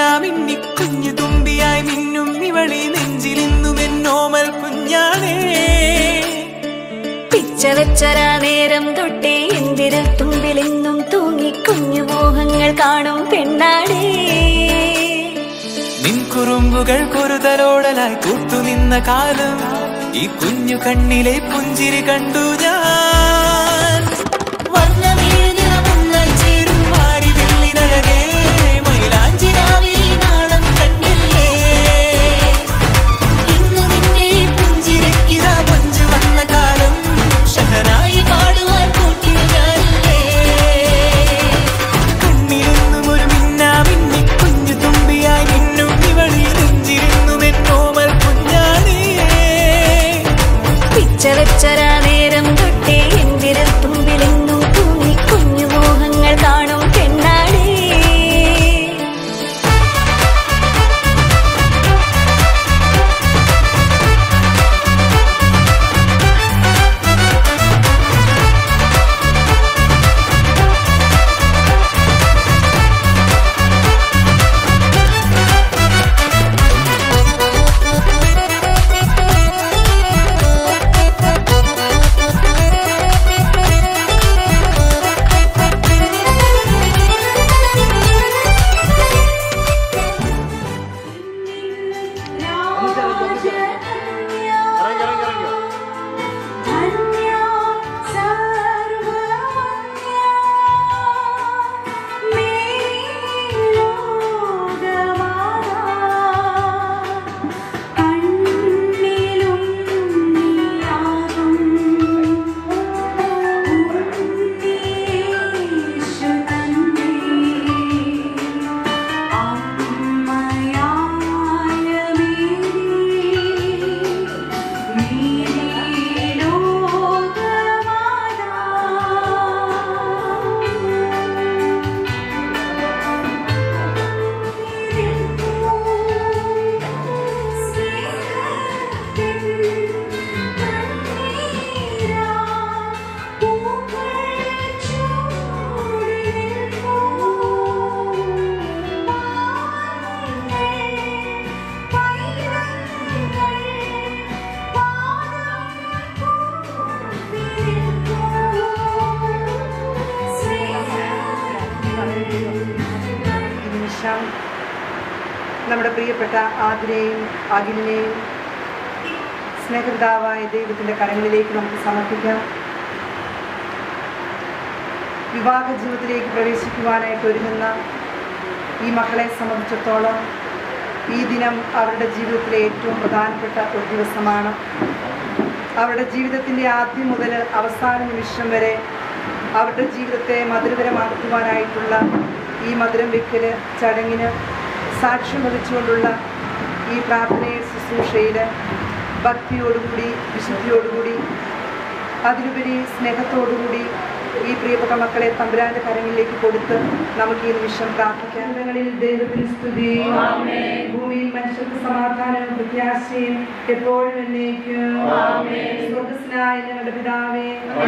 മിന്നാമിന്നി കുഞ്ഞു തുമ്പിയായി മിന്നും ഇവളി നെഞ്ചിലിന്നും എന്നോമൽ കുഞ്ഞാണേ പിച്ച വെച്ചരാ നേരം തൊട്ടേ എന്തിരൽ തുമ്പിലെന്നും തൂങ്ങി കുഞ്ഞു മോഹങ്ങൾ കാണും പെണ്ണാടേ നിൻ കുറുമ്പുകൾ കുറുതലോടലായി കൂത്തുനിന്ന കാലം ഈ കുഞ്ഞു കണ്ണിലെ പുഞ്ചിരി കണ്ടു ഞാൻ വർണ്ണമേനിറമുള്ളായി ചേരും മാരി വെള്ളിനഴകേ, മൈലാഞ്ചിരാവിൽ നാളം കണ്ടില്ലേ? ഇന്ന് നിന്നെ പുഞ്ചിരിക്കിതാ പഞ്ചു വന്ന കാലം ഷഹനായി പാടുവാൻ കൂട്ടിയതല്ലേ കണ്ണിലെന്നും ഒരു മിന്നാമിന്നി കുഞ്ഞു തുമ്പിയായി മിന്നും ഇവളി നെഞ്ചിരുന്നും എന്നോമൽ കുഞ്ഞാണേ പിച്ച വെച്ചരാ നേരം തൊട്ടേ എന്തിരൽ തുമ്പിലെന്നും തൂങ്ങി കുഞ്ഞു മോഹങ്ങൾ കാണും പെണ്ണാടേ ഈ നിമിഷം നമ്മുടെ പ്രിയപ്പെട്ട ആതിരയും അഖിലിനെയും സ്നേഹപിതാവായ ദൈവത്തിൻ്റെ കരങ്ങളിലേക്ക് നമുക്ക് സമർപ്പിക്കാം വിവാഹ ജീവിതത്തിലേക്ക് പ്രവേശിക്കുവാനായിട്ട് ഒരുങ്ങുന്ന ഈ മക്കളെ സംബന്ധിച്ചിടത്തോളം ഈ ദിനം അവരുടെ ജീവിതത്തിലെ ഏറ്റവും പ്രധാനപ്പെട്ട ഒരു ദിവസമാണ് അവരുടെ ജീവിതത്തിൻ്റെ ആദ്യം മുതൽ അവസാന നിമിഷം വരെ അവരുടെ ജീവിതത്തെ മധുരകരമാക്കുവാനായിട്ടുള്ള ഈ മധുരം വെക്കൽ ചടങ്ങിന് സാക്ഷ്യം വഹിച്ചുകൊണ്ടുള്ള ഈ പ്രാർത്ഥനയിൽ ശുശ്രൂഷയിൽ ഭക്തിയോടുകൂടി വിശുദ്ധിയോടുകൂടി അതിലുപരി സ്നേഹത്തോടുകൂടി ഈ പ്രിയപ്പെട്ട മക്കളെ തമ്പുരാന്റെ കരങ്ങളിലേക്ക് കൊടുത്ത് നമുക്ക് ഈ നിമിഷം പ്രാർത്ഥിക്കാം ഇടങ്ങളിൽ ദൈവത്തിന് സ്തുതി ഭൂമിയിൽ മനുഷ്യർക്ക് സമാധാനവും പ്രത്യാശയും എപ്പോഴും എന്നേക്കും സ്വർഗസ്നായ ഞങ്ങളുടെ പിതാവേ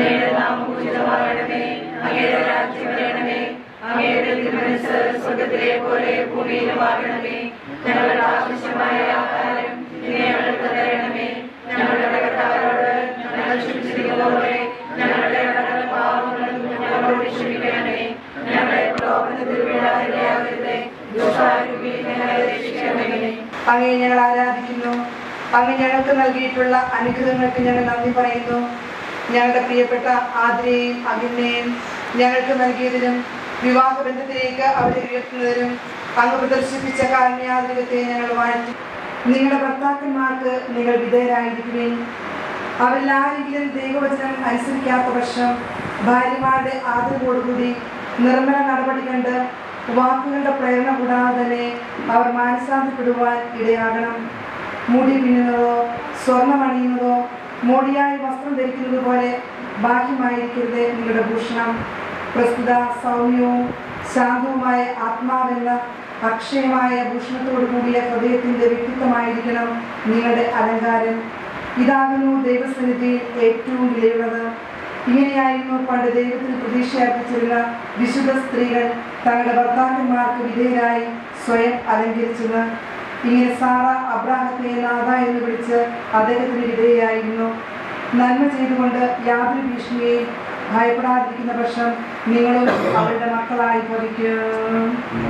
സ്വർഗത്തിലെ പോലെ ഭൂമിയിലും ആകണമേ ഞങ്ങളുടെ ആവശ്യമായ ആഹാരം ഇനി ഞങ്ങൾക്ക് തരണമേ ഞങ്ങളുടെ കടക്കാരോട് ഞങ്ങൾ ക്ഷമിച്ചിരിക്കുന്ന പോലെ ഞങ്ങളുടെ കടകൾ പാവങ്ങളും ഞങ്ങളോട് ക്ഷമിക്കണമേ ഞങ്ങളെ പ്രലോഭനത്തിൽ വീഴാതിരയാകരുതേ ദുഷ്ടാരൂപി ഞങ്ങളെ രക്ഷിക്കണമേ അങ്ങേ ഞങ്ങൾ ആരാധിക്കുന്നു അങ്ങ് ഞങ്ങൾക്ക് നൽകിയിട്ടുള്ള അനുഗ്രഹങ്ങൾക്ക് ഞങ്ങൾ നന്ദി പറയുന്നു ഞങ്ങളുടെ പ്രിയപ്പെട്ട ആതിരയെയും അഭിനയെയും ഞങ്ങൾക്ക് നൽകിയതിനും വിവാഹബന്ധത്തിലേക്ക് അവരെ ഉയർത്തുന്നതിനും അങ്ങ് പ്രദർശിപ്പിച്ച കാരുണ്യാതിരകത്തെ ഞങ്ങൾ വാഴ്ത്തി നിങ്ങളുടെ ഭർത്താക്കന്മാർക്ക് നിങ്ങൾ വിധേയരായിരിക്കുകയും അവരിലാരെങ്കിലും ദൈവവചനം അനുസരിക്കാത്ത പക്ഷം ഭാര്യമാരുടെ ആദരവോടുകൂടി നിർമ്മല നടപടി കണ്ട് വാക്കുകളുടെ പ്രേരണ കൂടാതെ തന്നെ അവർ മാനസാന്തരപ്പെടുവാൻ ഇടയാകണം മുടി പിന്നുന്നതോ സ്വർണ്ണമണിയുന്നതോ മോടിയായി വസ്ത്രം ധരിക്കുന്നത് പോലെ ബാഹ്യമായിരിക്കരുത് നിങ്ങളുടെ ഭൂഷണം പ്രസ്തുത സൗമ്യവും ശാന്തവുമായ ആത്മാവെന്ന അക്ഷയമായ ഭൂഷണത്തോടു കൂടിയ ഹൃദയത്തിൻ്റെ വ്യക്തിത്വമായിരിക്കണം നിങ്ങളുടെ അലങ്കാരം ഇതാകുന്നു ദൈവസന്നിധിയിൽ ഏറ്റവും വിലയുള്ളത് ഇങ്ങനെയായിരുന്നു പണ്ട് ദൈവത്തിന് പ്രതീക്ഷ അർപ്പിച്ചിരുന്ന വിശുദ്ധ സ്ത്രീകൾ തങ്ങളുടെ ഭർത്താക്കന്മാർക്ക് വിധേയരായി സ്വയം അലങ്കരിച്ചത് ഇങ്ങനെ സാറ അബ്രാഹത്തെ നാഥ എന്ന് വിളിച്ച് അദ്ദേഹത്തിന് വിധേയായിരുന്നു നന്മ ചെയ്തുകൊണ്ട് യാതൊരു ഭീഷണിയെയും ഭയപ്പെടാതിരിക്കുന്ന പക്ഷം നിങ്ങളും അവരുടെ മക്കളായി ഭവിക്കും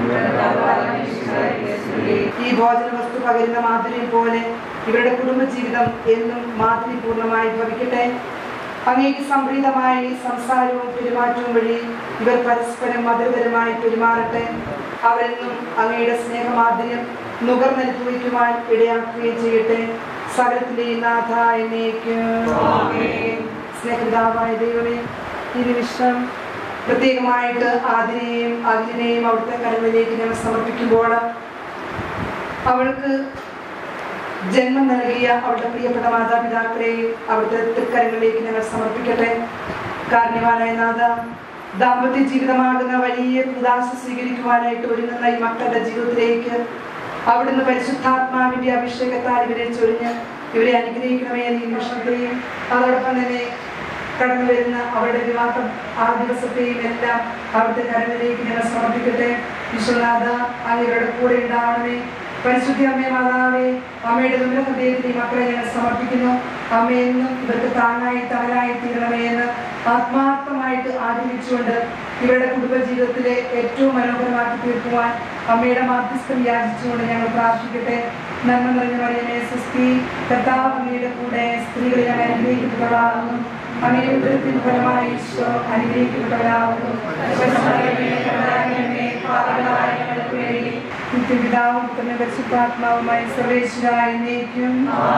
ഈ ഭോജന വസ്തു പകരുന്ന മാധുര്യം പോലെ ഇവരുടെ കുടുംബജീവിതം എന്നും മാധുര്യപൂർണമായി ഭവിക്കട്ടെ അങ്ങേക്ക് സംപ്രീതമായി സംസാരവും പെരുമാറ്റവും വഴി ഇവർ പരസ്പരം മധുരതരമായി പെരുമാറട്ടെ അവരെന്നും അങ്ങയുടെ സ്നേഹമാധുര്യം നുകർന്നനുഭവിക്കുവാൻ ഇടയാക്കുകയും ചെയ്യട്ടെ സകലത്തിന്റെയും നാഥ എന്നേക്ക് സ്നേഹപിതാവായ ദൈവമേ ഈ നിമിഷം പ്രത്യേകമായിട്ട് ആദിനെയും അഖിലിനെയും അവിടുത്തെ കരങ്ങളിലേക്ക് ഞങ്ങൾ സമർപ്പിക്കുമ്പോൾ അവൾക്ക് ജന്മം നൽകിയ അവളുടെ പ്രിയപ്പെട്ട മാതാപിതാക്കളെയും അവിടുത്തെ തൃക്കരങ്ങളിലേക്ക് ഞങ്ങൾ സമർപ്പിക്കട്ടെ കാരണവാനായ നാഥ ദാമ്പത്യ ജീവിതമാകുന്ന വലിയ ഉദാശ സ്വീകരിക്കുവാനായിട്ട് ഒരുങ്ങുന്ന ഈ മക്കളുടെ ജീവിതത്തിലേക്ക് അവിടുന്ന് പരിശുദ്ധാത്മാവിന്റെ അഭിഷേകത്താൽ ഇവരെ ചൊരിഞ്ഞ് ഇവരെ അനുഗ്രഹിക്കണമേ എന്ന ഈ നിമിഷത്തെയും അതോടൊപ്പം തന്നെ കടന്നു വരുന്ന അവരുടെ വിവാഹം ആ ദിവസത്തെയും എല്ലാം അവിടുത്തെ കരങ്ങളിലേക്ക് ഞങ്ങൾ സമർപ്പിക്കട്ടെ വിശ്വനാഥ അങ്ങയുടെ കൂടെ ഉണ്ടാവണമേ പരിശുദ്ധി അമ്മേ മാതാവേ അമ്മയുടെ നമ്മുടെ ഹൃദയത്തിൽ ഈ മക്കളെ ഞങ്ങൾ സമർപ്പിക്കുന്നു അമ്മയെന്നും ഇവർക്ക് താങ്ങായി തണലായി തീരണമേ എന്ന് ആത്മാർത്ഥമായിട്ട് ആഗ്രഹിച്ചുകൊണ്ട് ഇവരുടെ കുടുംബജീവിതത്തിലെ ഏറ്റവും മനോഹരമാക്കി തീർക്കുവാൻ അമ്മയുടെ മാധ്യസ്ഥം യാചിച്ചുകൊണ്ട് ഞങ്ങൾ പ്രാർത്ഥിക്കട്ടെ നന്മ നിറഞ്ഞ മറിയമേ സുസ്തി കർത്താവ് അങ്ങയുടെ കൂടെ സ്ത്രീകളെ ഞാൻ അനുഗ്രഹിക്കപ്പെട്ടവളാകുന്നു അങ്ങയുടെ ഉദരത്തിൻ ഫലമായി ഈശോ അനുഗ്രഹിക്കപ്പെട്ടവരാകുന്നു നിത്യപിതാവും പുത്രനും പരിശുദ്ധാത്മാവുമായി സർവേശ്വരായി നീക്കും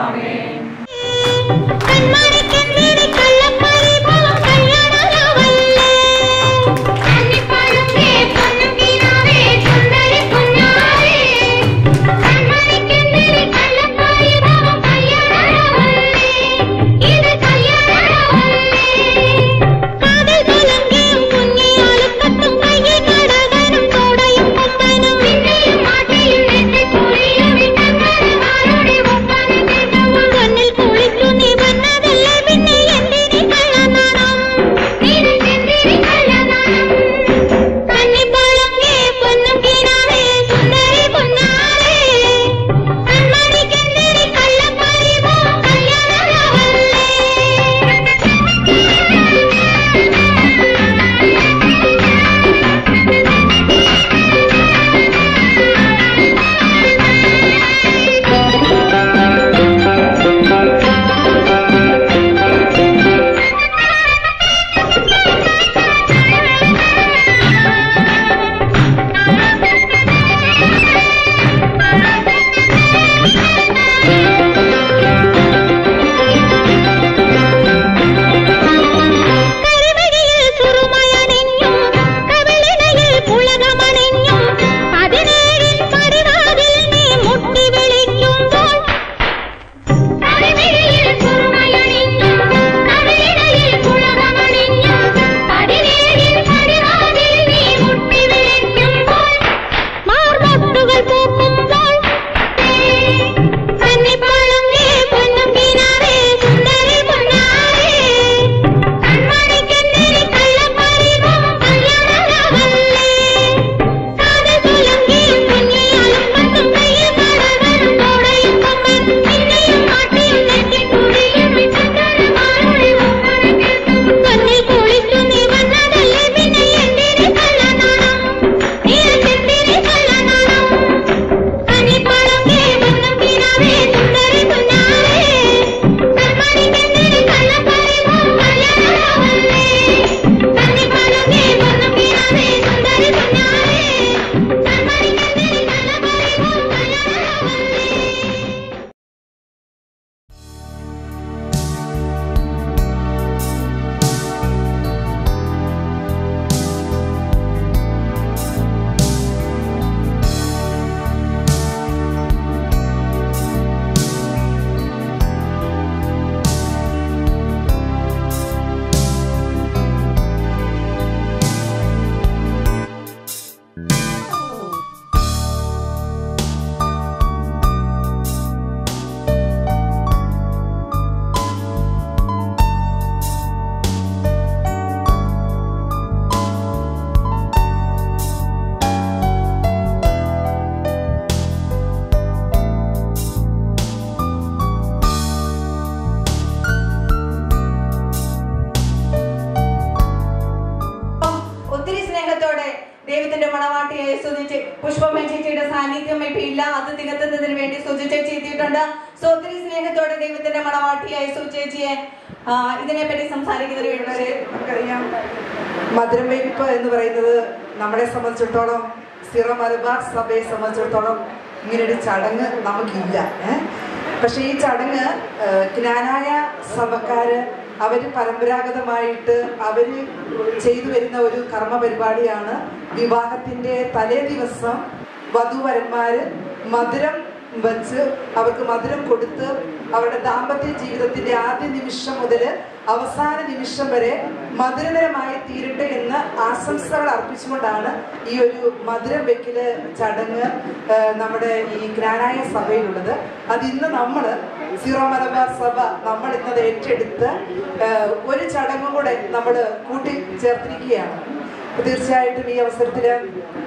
കൺമണിക്കെന്തിന് കള്ളപ്പരിഭവം കല്യാണരാവല്ലേ? കന്നിപ്പാടും പൊന്നും കിനാവേ സുന്ദരി പൊന്നാരേ. കൺമണിക്കെന്തിന് കള്ളപ്പരിഭവം കല്യാണരാവല്ലേ? ഇത് കല്യാണരാവല്ലേ? കാതിൽ തുലങ്കയും കുഞ്ഞിയാലുക്കത്തും കയ്യിൽ കടകനും തോടയും കൊമ്പനും പിന്നെയും മാട്ടയും നെറ്റിക്കുഴിയും വിട്ടങ്ങനെ ആരോടെ ഒപ്പന കേട്ടവൾ കണ്ണിൽ കുളിച്ചു നീ വന്നതല്ലേ പിന്നെ എന്തിനീ ദൈവത്തിന്റെ മണവാട്ടിയായ സുജിച്ച് പുഷ്പമ്മ ചേച്ചിയുടെ സാന്നിധ്യം ഇപ്പൊ ഇല്ല അത് തികത്തുന്നതിന് വേണ്ടി സുജു ചേച്ചി എത്തിയിട്ടുണ്ട് സോ ഒത്തിരി സ്നേഹത്തോടെ ദൈവത്തിന്റെ മണവാട്ടിയായ സു ചേച്ചിയെ ആ, ഇതിനെപ്പറ്റി സംസാരിക്കുന്നതിന് വേണ്ടി വളരെ നമുക്കറിയാം മധുരം വെയ്പ്പ് എന്ന് പറയുന്നത് നമ്മളെ സംബന്ധിച്ചിടത്തോളം സിറ മലബാർ സഭയെ സംബന്ധിച്ചിടത്തോളം ഇങ്ങനൊരു ചടങ്ങ് നമുക്കില്ല ഏ? പക്ഷെ ഈ ചടങ്ങ് ഏ, ജ്ഞാനായ സഭക്കാര് അവര് പരമ്പരാഗതമായിട്ട് അവര് ചെയ്തു വരുന്ന ഒരു കർമ്മ പരിപാടിയാണ് വിവാഹത്തിന്റെ തലേ ദിവസം വധുവരന്മാര് മധുരം വച്ച് അവർക്ക് മധുരം കൊടുത്ത് അവരുടെ ദാമ്പത്യ ജീവിതത്തിന്റെ ആദ്യ നിമിഷം മുതൽ അവസാന നിമിഷം വരെ മധുരതരമായി തീരട്ടെ എന്ന് ആശംസകൾ അർപ്പിച്ചുകൊണ്ടാണ് ഈ ഒരു മധുരം വെക്കല് ചടങ്ങ് ആ, നമ്മുടെ ഈ ജ്ഞാനായ സഭയിലുള്ളത് അത് ഇന്ന് നമ്മൾ സീറോ മലബാർ സഭ നമ്മൾ ഇന്നത് ഏറ്റെടുത്ത് ആ, ഒരു ചടങ്ങും കൂടെ നമ്മൾ കൂട്ടി ചേർത്തിരിക്കുകയാണ് അപ്പൊ തീർച്ചയായിട്ടും ഈ അവസരത്തില്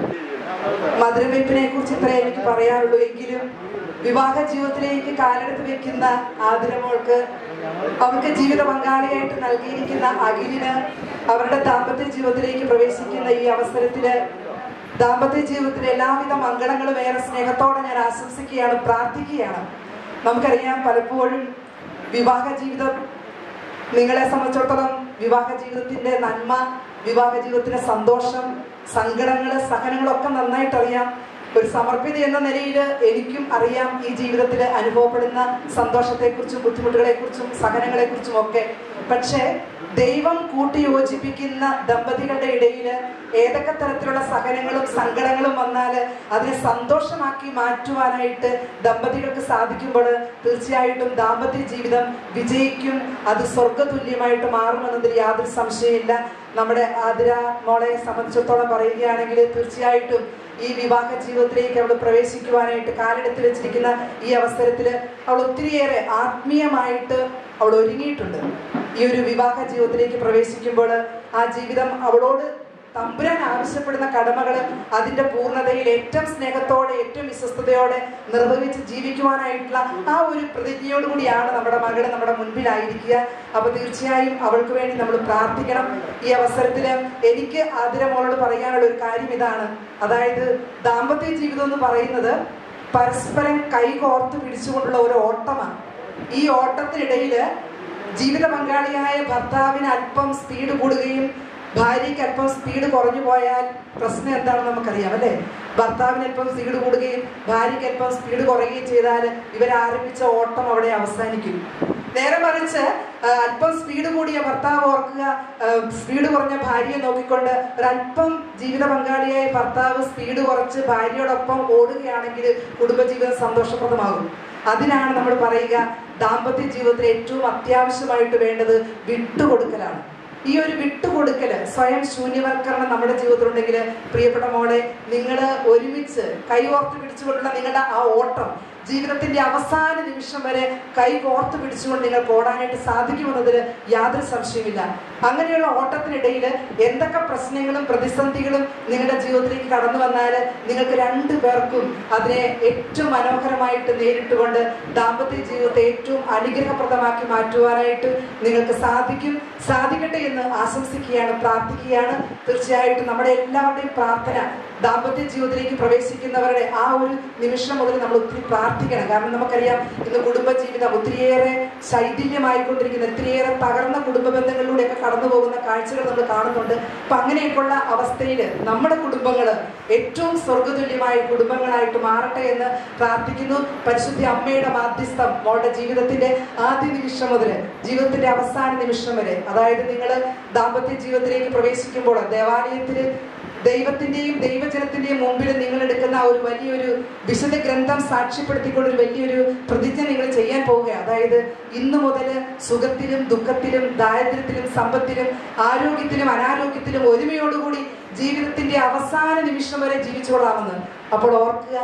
മധുരവെപ്പിനെ കുറിച്ച് ഇത്ര എനിക്ക് പറയാനുള്ളൂ എങ്കിലും വിവാഹ ജീവിതത്തിലേക്ക് കാലെടുത്ത് വെക്കുന്ന ആതിരമോൾക്ക് അവർക്ക് ജീവിത പങ്കാളിയായിട്ട് നൽകിയിരിക്കുന്ന അഖിലിന് അവരുടെ ദാമ്പത്യ ജീവിതത്തിലേക്ക് പ്രവേശിക്കുന്ന ഈ അവസരത്തില് ദാമ്പത്യ ജീവിതത്തിലെ എല്ലാവിധ മംഗളങ്ങളും ഏറെ സ്നേഹത്തോടെ ഞാൻ ആശംസിക്കുകയാണ് പ്രാർത്ഥിക്കുകയാണ് നമുക്കറിയാം പലപ്പോഴും വിവാഹ ജീവിതം നിങ്ങളെ സംബന്ധിച്ചിടത്തോളം വിവാഹ ജീവിതത്തിന്റെ നന്മ വിവാഹ ജീവിതത്തിന്റെ സന്തോഷം സങ്കടങ്ങള് സഹനങ്ങളൊക്കെ നന്നായിട്ട് അറിയാം ഒരു സമർപ്പിത എന്ന നിലയിൽ എനിക്കും അറിയാം ഈ ജീവിതത്തിൽ അനുഭവപ്പെടുന്ന സന്തോഷത്തെക്കുറിച്ചും ബുദ്ധിമുട്ടുകളെക്കുറിച്ചും സഹനങ്ങളെക്കുറിച്ചും ഒക്കെ പക്ഷേ ദൈവം കൂട്ടിയോജിപ്പിക്കുന്ന ദമ്പതികളുടെ ഇടയിൽ ഏതൊക്കെ തരത്തിലുള്ള സഹനങ്ങളും സങ്കടങ്ങളും വന്നാൽ അതിനെ സന്തോഷമാക്കി മാറ്റുവാനായിട്ട് ദമ്പതികൾക്ക് സാധിക്കുമ്പോൾ തീർച്ചയായിട്ടും ദാമ്പത്യ ജീവിതം വിജയിക്കും അത് സ്വർഗതുല്യമായിട്ട് മാറുമെന്നതിൽ യാതൊരു സംശയമില്ല നമ്മുടെ ആതിര മോളെ സംബന്ധിച്ചിടത്തോളം പറയുകയാണെങ്കിൽ തീർച്ചയായിട്ടും ഈ വിവാഹ ജീവിതത്തിലേക്ക് അവൾ പ്രവേശിക്കുവാനായിട്ട് കാലെടുത്ത് വെച്ചിരിക്കുന്ന ഈ അവസരത്തിൽ അവൾ ഒത്തിരിയേറെ ആത്മീയമായിട്ട് അവൾ ഒരുങ്ങിയിട്ടുണ്ട് ഈ ഒരു വിവാഹ ജീവിതത്തിലേക്ക് പ്രവേശിക്കുമ്പോൾ ആ ജീവിതം അവളോട് തമ്പുരാൻ ആവശ്യപ്പെടുന്ന കടമകൾ അതിന്റെ പൂർണ്ണതയിൽ ഏറ്റവും സ്നേഹത്തോടെ ഏറ്റവും വിശ്വസ്തയോടെ നിർവഹിച്ച് ജീവിക്കുവാനായിട്ടുള്ള ആ ഒരു പ്രതിജ്ഞയോടുകൂടിയാണ് നമ്മുടെ മകള് നമ്മുടെ മുൻപിലായിരിക്കുക അപ്പൊ തീർച്ചയായും അവൾക്ക് വേണ്ടി നമ്മൾ പ്രാർത്ഥിക്കണം ഈ അവസരത്തിൽ എനിക്ക് ആതിരമോളോട് പറയാനുള്ള ഒരു കാര്യം ഇതാണ് അതായത് ദാമ്പത്യ ജീവിതം എന്ന് പറയുന്നത് പരസ്പരം കൈകോർത്ത് പിടിച്ചുകൊണ്ടുള്ള ഒരു ഓട്ടമാണ് ഈ ഓട്ടത്തിനിടയിൽ ജീവിത പങ്കാളിയായ ഭർത്താവിന് അല്പം സ്പീഡ് കൂടുകയും ഭാര്യയ്ക്ക് അല്പം സ്പീഡ് കുറഞ്ഞു പോയാൽ പ്രശ്നം എന്താണെന്ന് നമുക്കറിയാം അല്ലേ ഭർത്താവിന് അല്പം സ്പീഡ് കൂടുകയും ഭാര്യയ്ക്ക് അല്പം സ്പീഡ് കുറയുകയും ചെയ്താൽ ഇവർ ആരംഭിച്ച ഓട്ടം അവിടെ അവസാനിക്കും നേരെ മറിച്ച് ആ, അല്പം സ്പീഡ് കൂടിയ ഭർത്താവ് ഓർക്കുക ആ, സ്പീഡ് കുറഞ്ഞ ഭാര്യയെ നോക്കിക്കൊണ്ട് ഒരല്പം ജീവിത പങ്കാളിയായ ഭർത്താവ് സ്പീഡ് കുറച്ച് ഭാര്യയോടൊപ്പം ഓടുകയാണെങ്കിൽ കുടുംബജീവിതം സന്തോഷപ്രദമാകും അതിനാണ് നമ്മൾ പറയുക ദാമ്പത്യ ജീവിതത്തിൽ ഏറ്റവും അത്യാവശ്യമായിട്ട് വേണ്ടത് വിട്ടുകൊടുക്കലാണ് ഈ ഒരു വിട്ടുകൊടുക്കല് സ്വയം ശൂന്യവൽക്കരണം നമ്മുടെ ജീവിതത്തിലുണ്ടെങ്കിൽ പ്രിയപ്പെട്ട മോളെ നിങ്ങൾ ഒരുമിച്ച് കൈകോർത്ത് പിടിച്ചുകൊണ്ടുള്ള നിങ്ങളുടെ ആ ഓട്ടം ജീവിതത്തിന്റെ അവസാന നിമിഷം വരെ കൈ കോർത്ത് പിടിച്ചുകൊണ്ട് നിങ്ങൾക്ക് ഓടാനായിട്ട് സാധിക്കുമെന്നതിൽ യാതൊരു സംശയമില്ല അങ്ങനെയുള്ള ഓട്ടത്തിനിടയിൽ എന്തൊക്കെ പ്രശ്നങ്ങളും പ്രതിസന്ധികളും നിങ്ങളുടെ ജീവിതത്തിലേക്ക് കടന്നു വന്നാൽ നിങ്ങൾക്ക് രണ്ടു പേർക്കും അതിനെ ഏറ്റവും മനോഹരമായിട്ട് നേരിട്ടുകൊണ്ട് ദാമ്പത്യ ജീവിതത്തെ ഏറ്റവും അനുഗ്രഹപ്രദമാക്കി മാറ്റുവാനായിട്ട് നിങ്ങൾക്ക് സാധിക്കും സാധിക്കട്ടെ എന്ന് ആശംസിക്കുകയാണ് പ്രാർത്ഥിക്കുകയാണ് തീർച്ചയായിട്ടും നമ്മുടെ എല്ലാവരുടെയും പ്രാർത്ഥന ദാമ്പത്യ ജീവിതത്തിലേക്ക് പ്രവേശിക്കുന്നവരുടെ ആ ഒരു നിമിഷം മുതൽ നമ്മൾ ഒത്തിരി പ്രാർത്ഥിക്കണം കാരണം നമുക്കറിയാം ഇന്ന് കുടുംബജീവിതം ഒത്തിരിയേറെ ശൈഥില്യമായിക്കൊണ്ടിരിക്കുന്ന ഒത്തിരിയേറെ തകർന്ന കുടുംബ ബന്ധങ്ങളിലൂടെയൊക്കെ കടന്നു പോകുന്ന കാഴ്ചകൾ നമ്മൾ കാണുന്നുണ്ട് അപ്പൊ അങ്ങനെയൊക്കെയുള്ള അവസ്ഥയിൽ നമ്മുടെ കുടുംബങ്ങൾ ഏറ്റവും സ്വർഗതുല്യമായ കുടുംബങ്ങളായിട്ട് മാറട്ടെ എന്ന് പ്രാർത്ഥിക്കുന്നു പരിശുദ്ധ അമ്മയുടെ മാധ്യസ്ഥം മോളുടെ ജീവിതത്തിന്റെ ആദ്യ നിമിഷം മുതൽ ജീവിതത്തിന്റെ അവസാന നിമിഷം വരെ അതായത് നിങ്ങൾ ദാമ്പത്യ ജീവിതത്തിലേക്ക് പ്രവേശിക്കുമ്പോൾ ദേവാലയത്തിൽ ദൈവത്തിന്റെയും ദൈവജനത്തിന്റെയും മുമ്പിൽ നിങ്ങൾ എടുക്കുന്ന ആ ഒരു വലിയൊരു വിശുദ്ധ ഗ്രന്ഥം സാക്ഷ്യപ്പെടുത്തിക്കൊണ്ട് ഒരു വലിയൊരു പ്രതിജ്ഞ നിങ്ങൾ ചെയ്യാൻ പോവുകയാണ് അതായത് ഇന്നു മുതൽ സുഖത്തിലും ദുഃഖത്തിലും ദാരിദ്ര്യത്തിലും സമ്പത്തിലും ആരോഗ്യത്തിലും അനാരോഗ്യത്തിലും ഒരുമയോടുകൂടി ജീവിതത്തിന്റെ അവസാന നിമിഷം വരെ ജീവിച്ചു കൊള്ളാമെന്ന് അപ്പോൾ ഓർക്കുക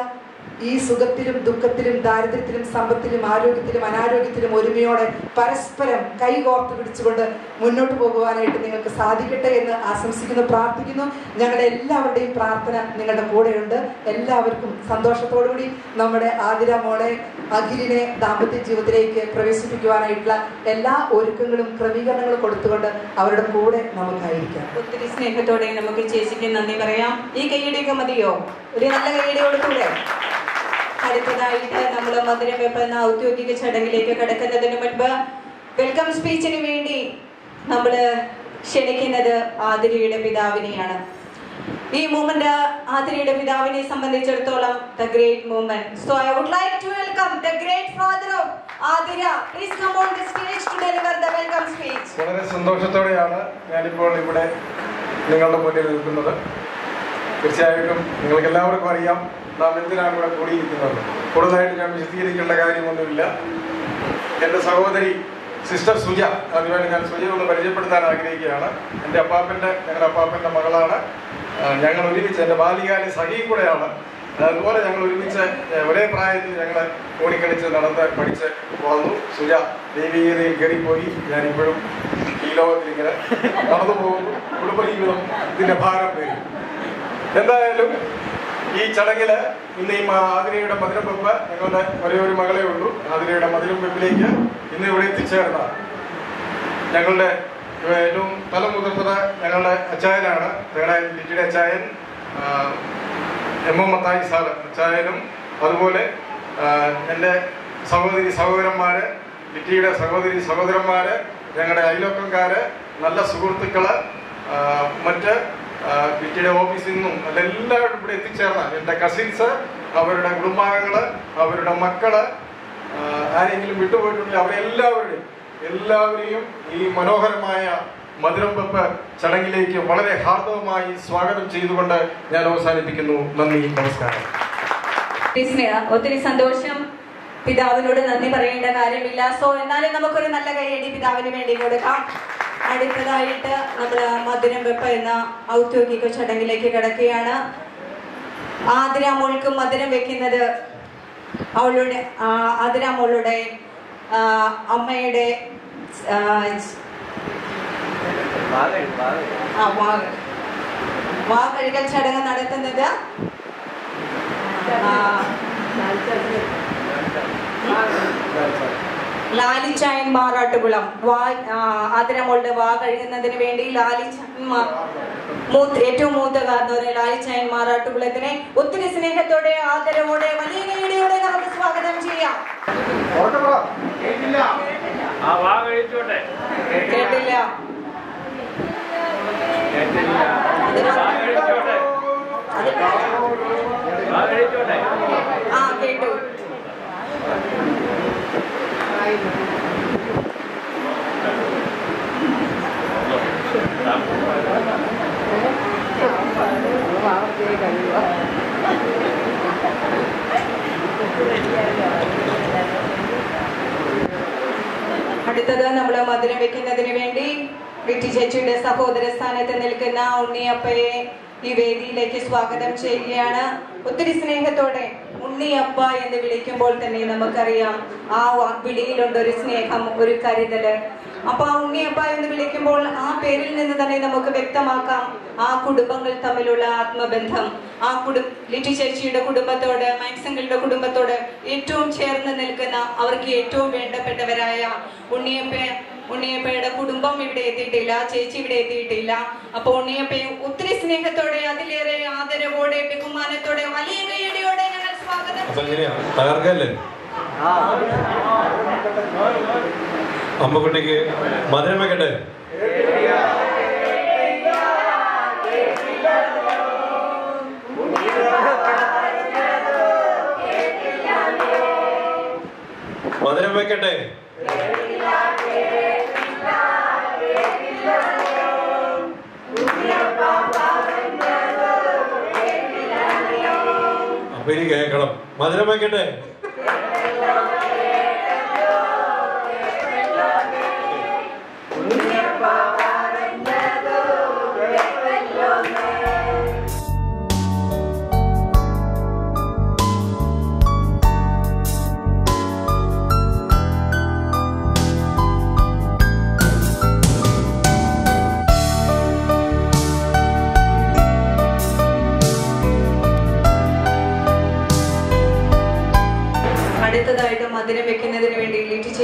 ഈ സുഖത്തിലും ദുഃഖത്തിലും ദാരിദ്ര്യത്തിലും സമ്പത്തിലും ആരോഗ്യത്തിലും അനാരോഗ്യത്തിലും ഒരുമയോടെ പരസ്പരം കൈകോർത്ത് പിടിച്ചുകൊണ്ട് മുന്നോട്ട് പോകുവാനായിട്ട് നിങ്ങൾക്ക് സാധിക്കട്ടെ എന്ന് ആശംസിക്കുന്നു പ്രാർത്ഥിക്കുന്നു ഞങ്ങളുടെ എല്ലാവരുടെയും പ്രാർത്ഥന നിങ്ങളുടെ കൂടെയുണ്ട് എല്ലാവർക്കും സന്തോഷത്തോടുകൂടി നമ്മുടെ ആതിര മോളെ അഖിലിനെ ദാമ്പത്യ ജീവിതത്തിലേക്ക് പ്രവേശിപ്പിക്കുവാനായിട്ടുള്ള എല്ലാ ഒരുക്കങ്ങളും ക്രമീകരണങ്ങളും കൊടുത്തുകൊണ്ട് അവരുടെ കൂടെ നമുക്കായിരിക്കാം ഒത്തിരി സ്നേഹത്തോടെ നമുക്ക് ചേച്ചിക്ക് നന്ദി പറയാം ഈ കൈയടിയൊക്കെ മതിയോ ഒരു നല്ല കൈയടി കൊടുത്തൂടെ അടുത്തതായിട്ട് നമ്മൾ മധുരം വെപ്പ് എന്ന ഔദ്യോഗിക ചടങ്ങിലേക്ക് കടക്കുന്നതിന് മുൻപ് വെൽക്കം സ്പീച്ചിന് വേണ്ടി നമ്മൾ ക്ഷണിക്കുന്നത് ആതിരയുടെ പിതാവിനെയാണ് ഈ മൂമെന്റ് ആതിരയുടെ പിതാവിനെ സംബന്ധിച്ചിടത്തോളം the great movement so I would like to welcome the great father of Athira please come on the stage to deliver the welcome speech വളരെ സന്തോഷത്തോടെയാണ് ഞാനിപ്പോൾ ഇവിടെ നിങ്ങളുടെ മുന്നിൽ നിൽക്കുന്നത് തീർച്ചയായിട്ടും നിങ്ങൾക്ക് എല്ലാവർക്കും അറിയാം നാം എന്തിനാണ് ഇവിടെ കൂടിയിരിക്കുന്നത് കൂടുതലായിട്ട് ഞാൻ വിശദീകരിക്കേണ്ട കാര്യമൊന്നുമില്ല എൻ്റെ സഹോദരി സിസ്റ്റർ സുജ അതിനുവേണ്ടി ഞാൻ സുജയെ ഒന്ന് പരിചയപ്പെടുത്താൻ ആഗ്രഹിക്കുകയാണ് എൻ്റെ അപ്പാപ്പൻ്റെ ഞങ്ങളുടെ അപ്പാപ്പൻ്റെ മകളാണ് ആ, ഞങ്ങൾ ഒരുമിച്ച് എൻ്റെ ബാല്യകാല സഖിയും കൂടെയാണ് അതുപോലെ ഞങ്ങൾ ഒരുമിച്ച് ഏ, ഒരേ പ്രായത്തിൽ ഞങ്ങൾ ഓടിക്കളിച്ച് നടന്ന് പഠിച്ച് വളർന്നു സുജ ദൈവീയതയിൽ കയറിപ്പോയി ഞാനിപ്പോഴും ഈ ലോകത്തിൽ ഇങ്ങനെ നടന്നു പോകുന്നു കുടുംബജീവിതം ഇതിൻ്റെ ഭാരം പേരും എന്തായാലും ഈ ചടങ്ങില് ഇന്ന് ഈ മാ- ആതിരയുടെ മധുരം വെപ്പ് ഞങ്ങളുടെ ഒരേ ഒരു മകളെ ഉള്ളൂ ആതിരയുടെ മധുരം വെപ്പിലേക്ക് ഇന്ന് ഇവിടെ എത്തിച്ചേർന്ന ഞങ്ങളുടെ ഏറ്റവും തല മുതിർന്നത് ഞങ്ങളുടെ അച്ചായനാണ് ഞങ്ങളുടെ ലിറ്റിയുടെ അച്ചായൻ ആ, എം എം മത്തായി സാറ് അച്ചായനും അതുപോലെ ആ, എൻ്റെ സഹോദരി സഹോദരന്മാര് ലിറ്റിയുടെ സഹോദരി സഹോദരന്മാര് ഞങ്ങളുടെ അയലോക്കംകാര് നല്ല സുഹൃത്തുക്കള് ആ, മറ്റ് ആ, ലിറ്റിയുടെ ഓഫീസിൽ നിന്നും എല്ലാവരും ഇവിടെ എത്തിച്ചേർന്ന എൻ്റെ കസിൻസ് അവരുടെ കുടുംബാംഗങ്ങള് അവരുടെ മക്കള് ആ, ആരെങ്കിലും വിട്ടുപോയിട്ടുണ്ടെങ്കിൽ അവരെല്ലാവരുടെയും എല്ലാവരെയും ഈ മനോഹരമായ മധുരം വെപ്പ് ചടങ്ങിലേക്ക് വളരെ ഹാർദവമായി സ്വാഗതം ചെയ്തുകൊണ്ട് ഞാൻ അവസാനിപ്പിക്കുന്നു നന്ദി നമസ്കാരം ഒത്തിരി സ്നേഹം ഒത്തിരി സന്തോഷം പിതാവിനോട് നന്ദി പറയേണ്ട കാര്യമില്ല സോ എന്നാലും നമുക്കൊരു നല്ല കൈയടി പിതാവിന് വേണ്ടി കൊടുക്കാം അടുത്തതായിട്ട് നമ്മൾ മധുരം വെപ്പ് എന്ന ഔദ്യോഗിക ചടങ്ങിലേക്ക് കിടക്കുകയാണ് ആതിര മോൾക്ക് മധുരം വെക്കുന്നത് അവളുടെ ആ, ആതിര മോളുടെ ആ, അമ്മയുടെ ആ, ആ, വാ- വാ കഴുകൽ ചടങ്ങ് നടത്തുന്നത് ആ, ലാലിച്ചായൻ മാറാട്ടുകുളം വാ ആ, ആതിരമോളുടെ വാ കഴുകുന്നതിന് വേണ്ടി ലാലിച്ചായൻ മാ- മൂത്ത് ഏറ്റവും മൂത്ത കാരണവരെ ലാലിച്ചായൻ മാറാട്ടുകുളത്തിനെ ഒത്തിരി സ്നേഹത്തോടെ ആദരവോടെ വലിയ കൈയടിയോടെ നമുക്ക് സ്വാഗതം ചെയ്യാം ആ വാ കഴിച്ചോട്ടെ കേട്ടില്ല അത് വാ കഴിച്ചോട്ടെ അത് വാ കഴിച്ചോട്ടെ ആ കേട്ടു അടുത്തത് നമ്മൾ മധുരം വെക്കുന്നതിന് വേണ്ടി വിട്ടി ചേച്ചിയുടെ സഹോദര സ്ഥാനത്ത് നിൽക്കുന്ന ഉണ്ണിയപ്പയെ ഈ വേദിയിലേക്ക് സ്വാഗതം ചെയ്യുകയാണ് ഒത്തിരി സ്നേഹത്തോടെ ഉണ്ണിയപ്പ എന്ന് വിളിക്കുമ്പോൾ തന്നെ നമുക്കറിയാം ആ വാ- വിളിയിലുണ്ട് ഒരു സ്നേഹം ഒരു കരുതല് അപ്പൊ ആ ഉണ്ണിയപ്പ എന്ന് വിളിക്കുമ്പോൾ ആ പേരിൽ നിന്ന് തന്നെ നമുക്ക് വ്യക്തമാക്കാം ആ കുടുംബങ്ങൾ തമ്മിലുള്ള ആത്മബന്ധം ആ കുടു ലിറ്റി ചേച്ചിയുടെ കുടുംബത്തോട് മാക്സങ്ങളുടെ കുടുംബത്തോട് ഏറ്റവും ചേർന്ന് നിൽക്കുന്ന അവർക്ക് ഏറ്റവും വേണ്ടപ്പെട്ടവരായ ഉണ്ണിയപ്പ ഉണ്ണിയപ്പയുടെ കുടുംബം ഇവിടെ എത്തിയിട്ടില്ല ചേച്ചി ഇവിടെ എത്തിയിട്ടില്ല അപ്പൊ ഉണ്ണിയപ്പയെ ഒത്തിരി സ്നേഹത്തോടെ അതിലേറെ ആദരവോടെ ബഹുമാനത്തോടെ വലിയ കൈയടിയോടെ ഞങ്ങൾ സ്വാഗതം അപ്പൊ എങ്ങനെയാ തകർക്കല്ലേ അമ്മക്കുട്ടിക്ക് മധുരം വെക്കട്ടെ മധുരം വെക്കട്ടെ അപ്പൊ ഇനി കേൾക്കണം മധുരം വെക്കട്ടെ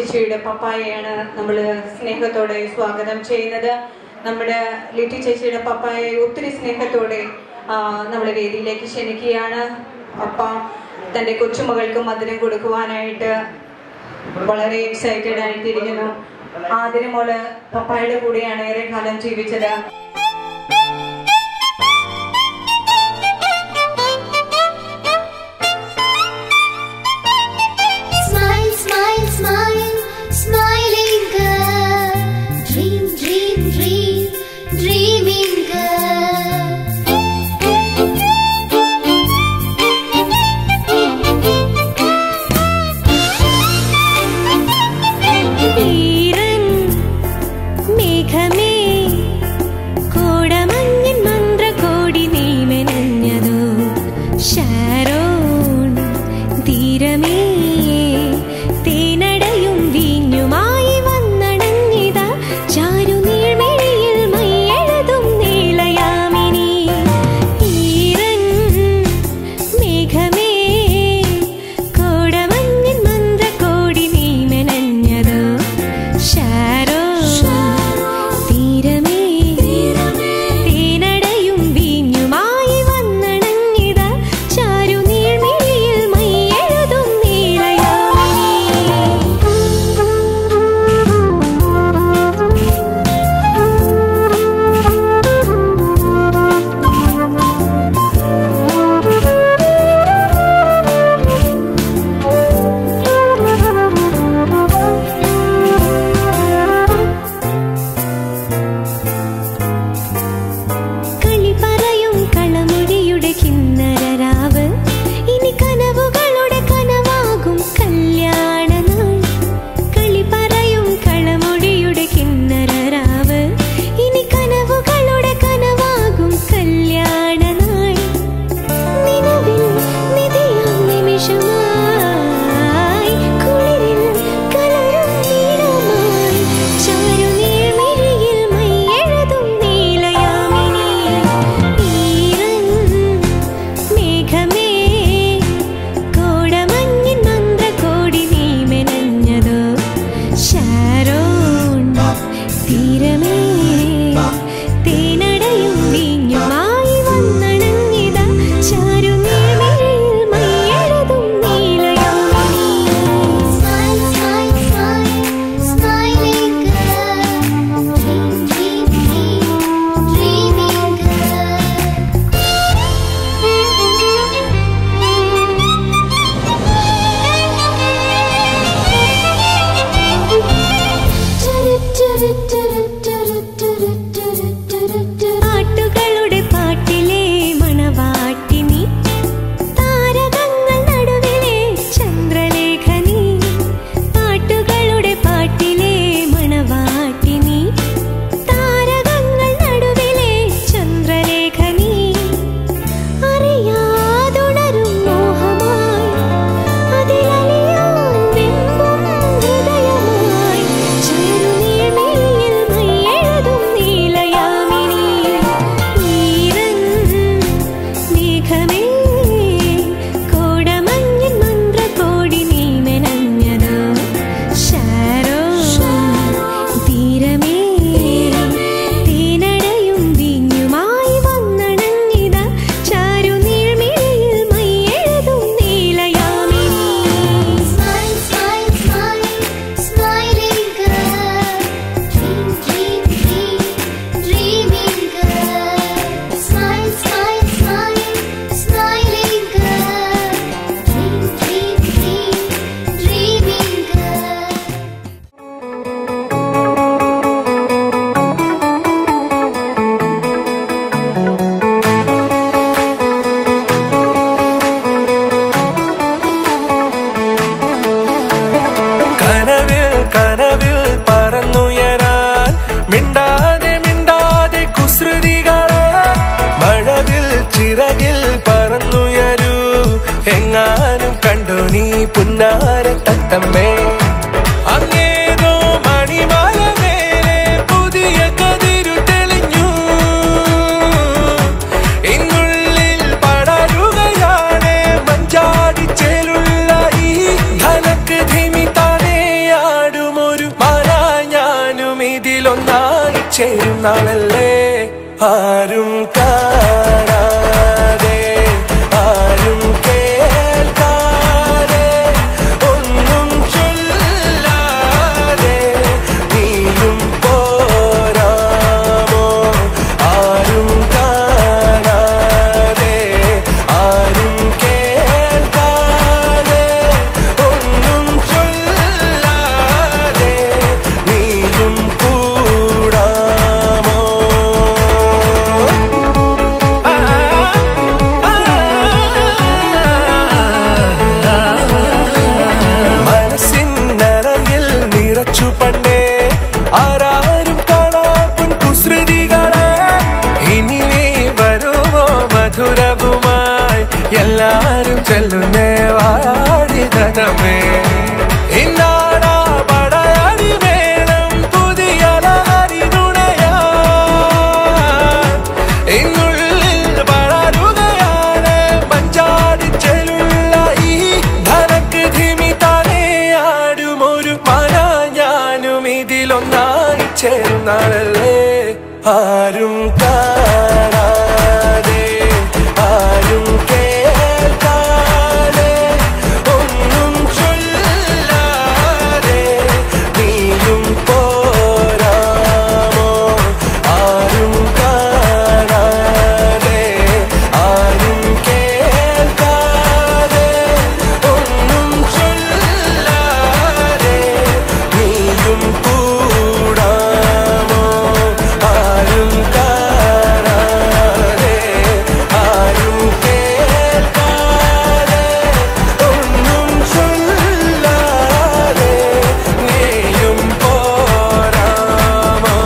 ചേച്ചിയുടെ പപ്പായയാണ് നമ്മൾ സ്നേഹത്തോടെ സ്വാഗതം ചെയ്യുന്നത് നമ്മുടെ ലിറ്റി ചേച്ചിയുടെ പപ്പായെ ഒത്തിരി സ്നേഹത്തോടെ നമ്മൾ വേദിയിലേക്ക് ക്ഷണിക്കുകയാണ് അപ്പ തൻ്റെ കൊച്ചുമകൾക്ക് മധുരം കൊടുക്കുവാനായിട്ട് വളരെ എക്സൈറ്റഡ് ആയിട്ടിരിക്കുന്നു ആതിര മോള് പപ്പായുടെ കൂടെയാണ് ഏറെ കാലം ജീവിച്ചത് Smile, smile, smile, smiling girl. Dream, dream, dream, dreaming girl. ഈരൻ മേഘമേ നാളല്ലേ ആരും കാണാതെ ആരും കേൾക്കാതെ ഒന്നും ചൊല്ലാതെ നീയും പോരാമോ ആരും കാണാതെ ആരും കേൾക്കാതെ ഒന്നും ചൊല്ലാതെ നീയും കൂടാമോ മനസ്സിനറയിൽ നിറച്ചു പണ്ടേ ആരാരും കാണാൻ കുസൃതികളെ ഇനി നീ വരുമോ മധുരവുമായി എല്ലാരും ചെല്ലുന്നേ വാടിതമേ ഇന്നാടാ പടയടി വേണം പുതിയ ലഹരി ഇന്നുള്ളിൽ വളരുകയാണ് മഞ്ചാടിച്ചെലുള്ള ഈ ധനക്ക് ധിമി താനേ ആടുമൊരു മന ഞാനും ഇതിലൊന്നായി ചേർന്നാലല്ലേ ആരും കാണാതെ ആരും കേൾക്കാതെ ഒന്നും ചൊല്ലാതെ നീയും പോരാമോ ആരും കാണാതെ ആരും കേൾക്കാതെ ഒന്നും ചൊല്ലാതെ നീയും കൂടാമോ ആരും കാണാതെ ആരും കേൾക്കാതെ ഒന്നും ചൊല്ലാതെ നീയും പോരാമോ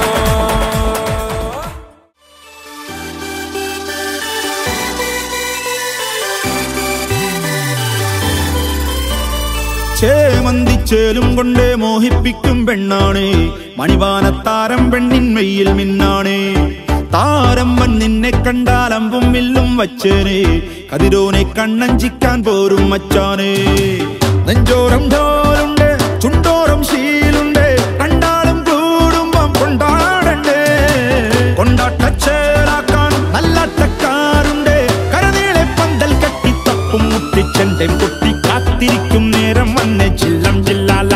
ചേമന്തിച്ചേലും കൊണ്ടേ മോഹിപ്പിക്കും പെണ്ണാണ് മണിവാനത്താരം പെണ്ണിൻ മെയ്യിൽ മിന്നാണ് താരം വൻ നിന്നെ കണ്ടാൽ അമ്പും വില്ലും വച്ചേനെ കതിരോനെ കണ്ണഞ്ചിക്കാൻ പോരും മച്ചാന് നെഞ്ചോരം ഢോലുണ്ട് ചുണ്ടോരം ശീലുണ്ട് രണ്ടാളും കൂടുമ്പം കൊണ്ടാടണ്ടേ കൊണ്ടാട്ടച്ചേലാക്കാൻ നല്ലാട്ടക്കാരുണ്ട് കരനീളെ പന്തൽ കെട്ടി തപ്പും മുട്ടിച്ചെന്റെ കുട്ടി കാത്തിരിക്കും നേരം വന്നെ ചില്ലം ചില്ലാല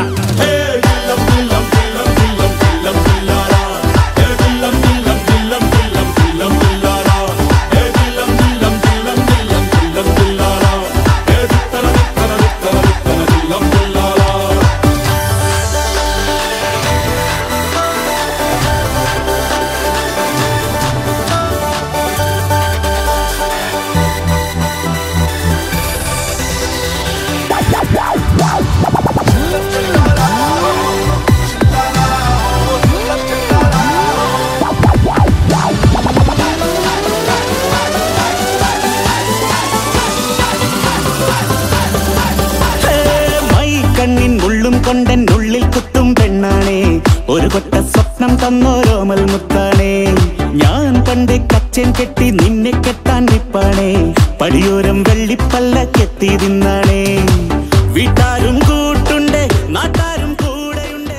മൈ കണ്ണിൻ ഉള്ളും കൊണ്ടൻ ഉള്ളിൽ കുത്തും പെണ്ണാണേ ഒരു കൊട്ട സ്വപ്നം തന്നോരോമൽ മുത്താണേ ഞാൻ പണ്ട് കച്ചൻ കെട്ടി നിന്നെ കെട്ടാൻ നിപ്പാണേ പടിയോരം വെള്ളിപ്പല്ല കെത്തി തിന്നാണേ വീട്ടാരും കൂട്ടുണ്ട് നാട്ടാരും കൂടെയുണ്ട്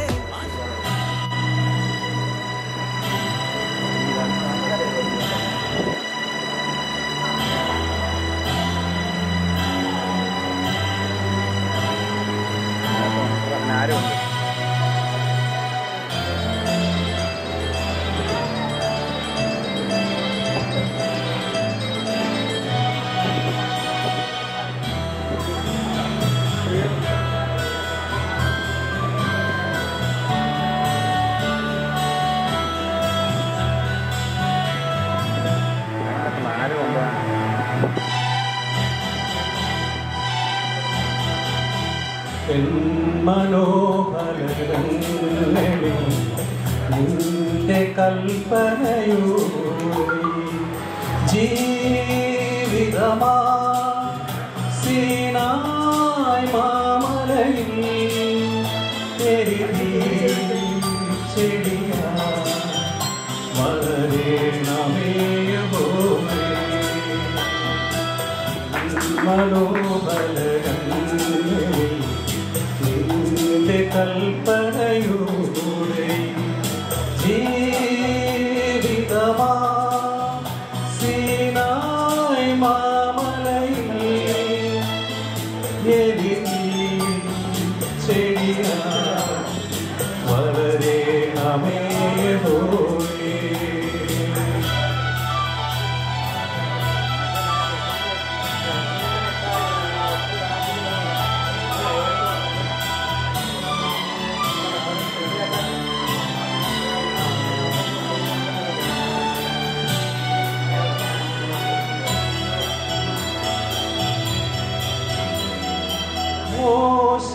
മനോഹരങ്ങളിൽ നിന്റെ കൽപ്പനയോ ജീവിതമാ സീനായ് മാമലയിൽ എരിതി ചെടിയാ വളരണമേയോരേ മനോബലങ്ങളിൽ നിന്റെ കൽപ്പനയോടെ ജീവിതമാ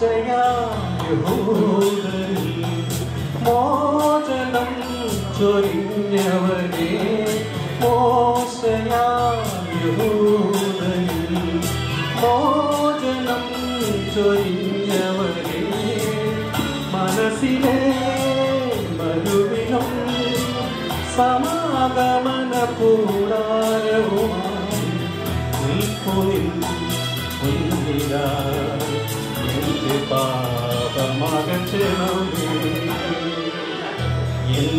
മോശയായൂതരിൽ മോചനം ചൊരിഞ്ഞവരെ മോശയായൂതരിൽ മോചനം ചൊരിഞ്ഞവരെ മനസ്സിലെ മരുവിനും സമാഗമന കൂടാരവുമായി നിൽക്കുനിൽ മുന്നിലായി എന്റെ പാപമകറ്റണമേ എൻ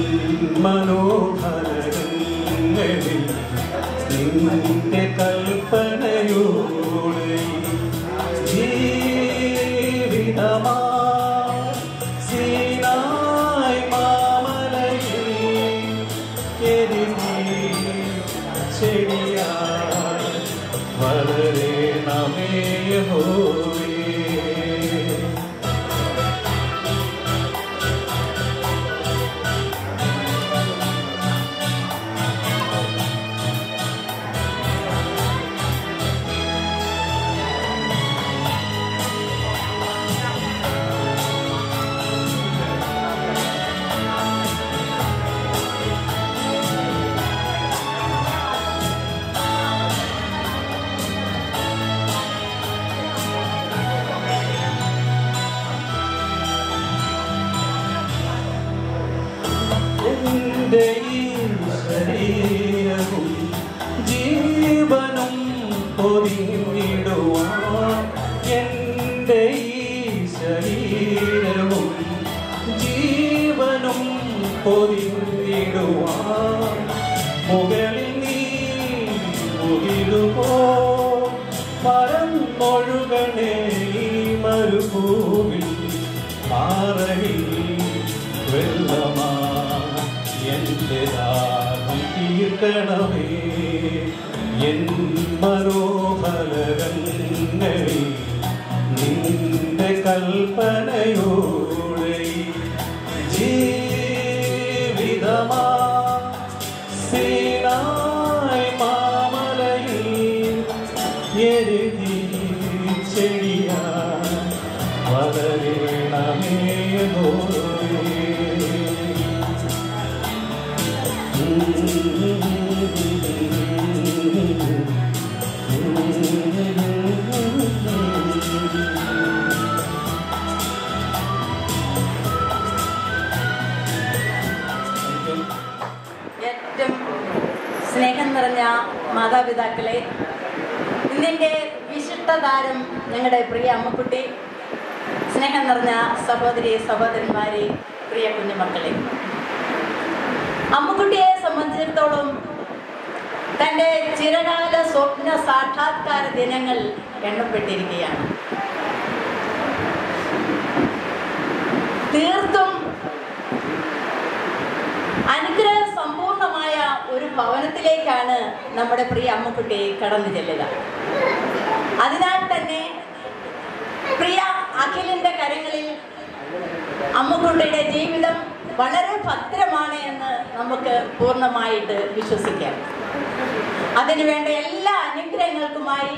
മനോഹരങ്ങളിൽ നിന്റെ കൽപ്പനയോടെ ജീവിതമാ സീനായ് മാമലയിൽ എരിഞ്ഞി ചെടിയായി വളരണമേ യഹോവേ എന്റെ ഈ ശരീരവും ജീവനും പൊതിഞ്ഞിടുവാൻ എന്റെ ഈ ശരീരവും ജീവനും പൊതിഞ്ഞിടുവാൻ മുകളിൽ നീ മുകിലുപോ മറന്നൊഴുകണേ ഈ മരുഭൂമി മാറണി വെള്ളമാ എന്റെ ദാഹം തീർക്കണമേ എൻ മനോഹരങ്ങളിൽ നിന്റെ കൽപ്പനയോടെ ജീവിതമാ സീനായ് മാമലയിൽ എഴുതി ചെടിയാ വളരണമേ ഏറ്റവും സ്നേഹം നിറഞ്ഞ മാതാപിതാക്കളെ ഇന്നിൻ്റെ വിശിഷ്ടതാരം ഞങ്ങളുടെ പ്രിയ അമ്മക്കുട്ടി സ്നേഹം നിറഞ്ഞ സഹോദരി സഹോദരന്മാരെ പ്രിയ കുഞ്ഞുമക്കളെ അമ്മക്കുട്ടിയെ സംബന്ധിച്ചിടത്തോളം തൻ്റെ ചിരകാല സ്വപ്ന സാക്ഷാത്കാര ദിനങ്ങൾ എണ്ണപ്പെട്ടിരിക്കുകയാണ് തീർത്തും അനുഗ്രഹ സമ്പൂർണമായ ഒരു ഭവനത്തിലേക്കാണ് നമ്മുടെ പ്രിയ അമ്മക്കുട്ടി കടന്നു ചെല്ലുക അതിനാൽ തന്നെ പ്രിയ അഖിലിന്റെ കരങ്ങളിൽ അമ്മക്കുട്ടിയുടെ ജീവിതം വളരെ ഭദ്രമാണ് എന്ന് നമുക്ക് പൂർണ്ണമായിട്ട് വിശ്വസിക്കാം അതിനുവേണ്ട എല്ലാ അനുഗ്രഹങ്ങൾക്കുമായി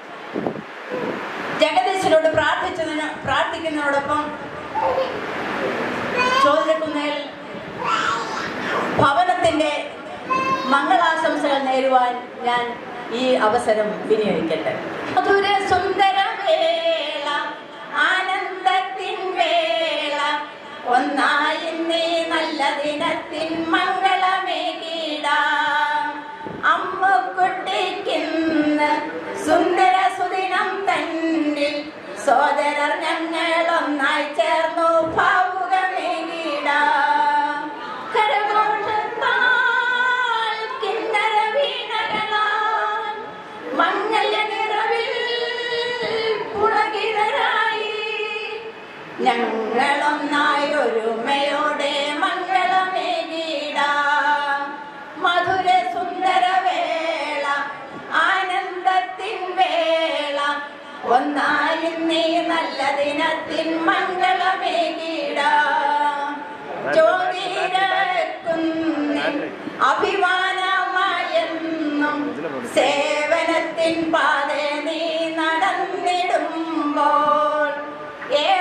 ജഗദീശനോട് പ്രാർത്ഥിച്ചതിന് പ്രാർത്ഥിക്കുന്നതോടൊപ്പം ചോദിക്കുന്നതിൽ ഭവനത്തിന്റെ മംഗളാശംസകൾ നേരുവാൻ ഞാൻ ഈ അവസരം വിനിയോഗിക്കട്ടെ അതൊരു സുന്ദര വേള ആനന്ദത്തിൻ വേള ഒന്നായി നീ നല്ല ദിനത്തിൻ മംഗളമേകിടാം അമ്മക്കുട്ടിക്കിന്ന് സുന്ദര സുദിനം തന്നിൽ സോദരർ ഞങ്ങൾ ഒന്നായി ചേർന്നു ഭാവുകമേകിടാം കരഘോഷത്താൽ കിന്നര വീണകളാൽ മംഗല്യ നിറവിൽ പുളകിതരായി ഞങ്ങളൊന്നായി ഒരുമയോടെ മംഗളമേകിടാം മധുര സുന്ദര വേള ആനന്ദത്തിൻ വേള ഒന്നായി നീ നല്ല ദിനത്തിൻ മംഗളമേകിടാം ചോദിരക്കുന്നിൻ അഭിമാനമായെന്നും സേവനത്തിൻ പാത നീ നടന്നിടുമ്പോൾ ഏ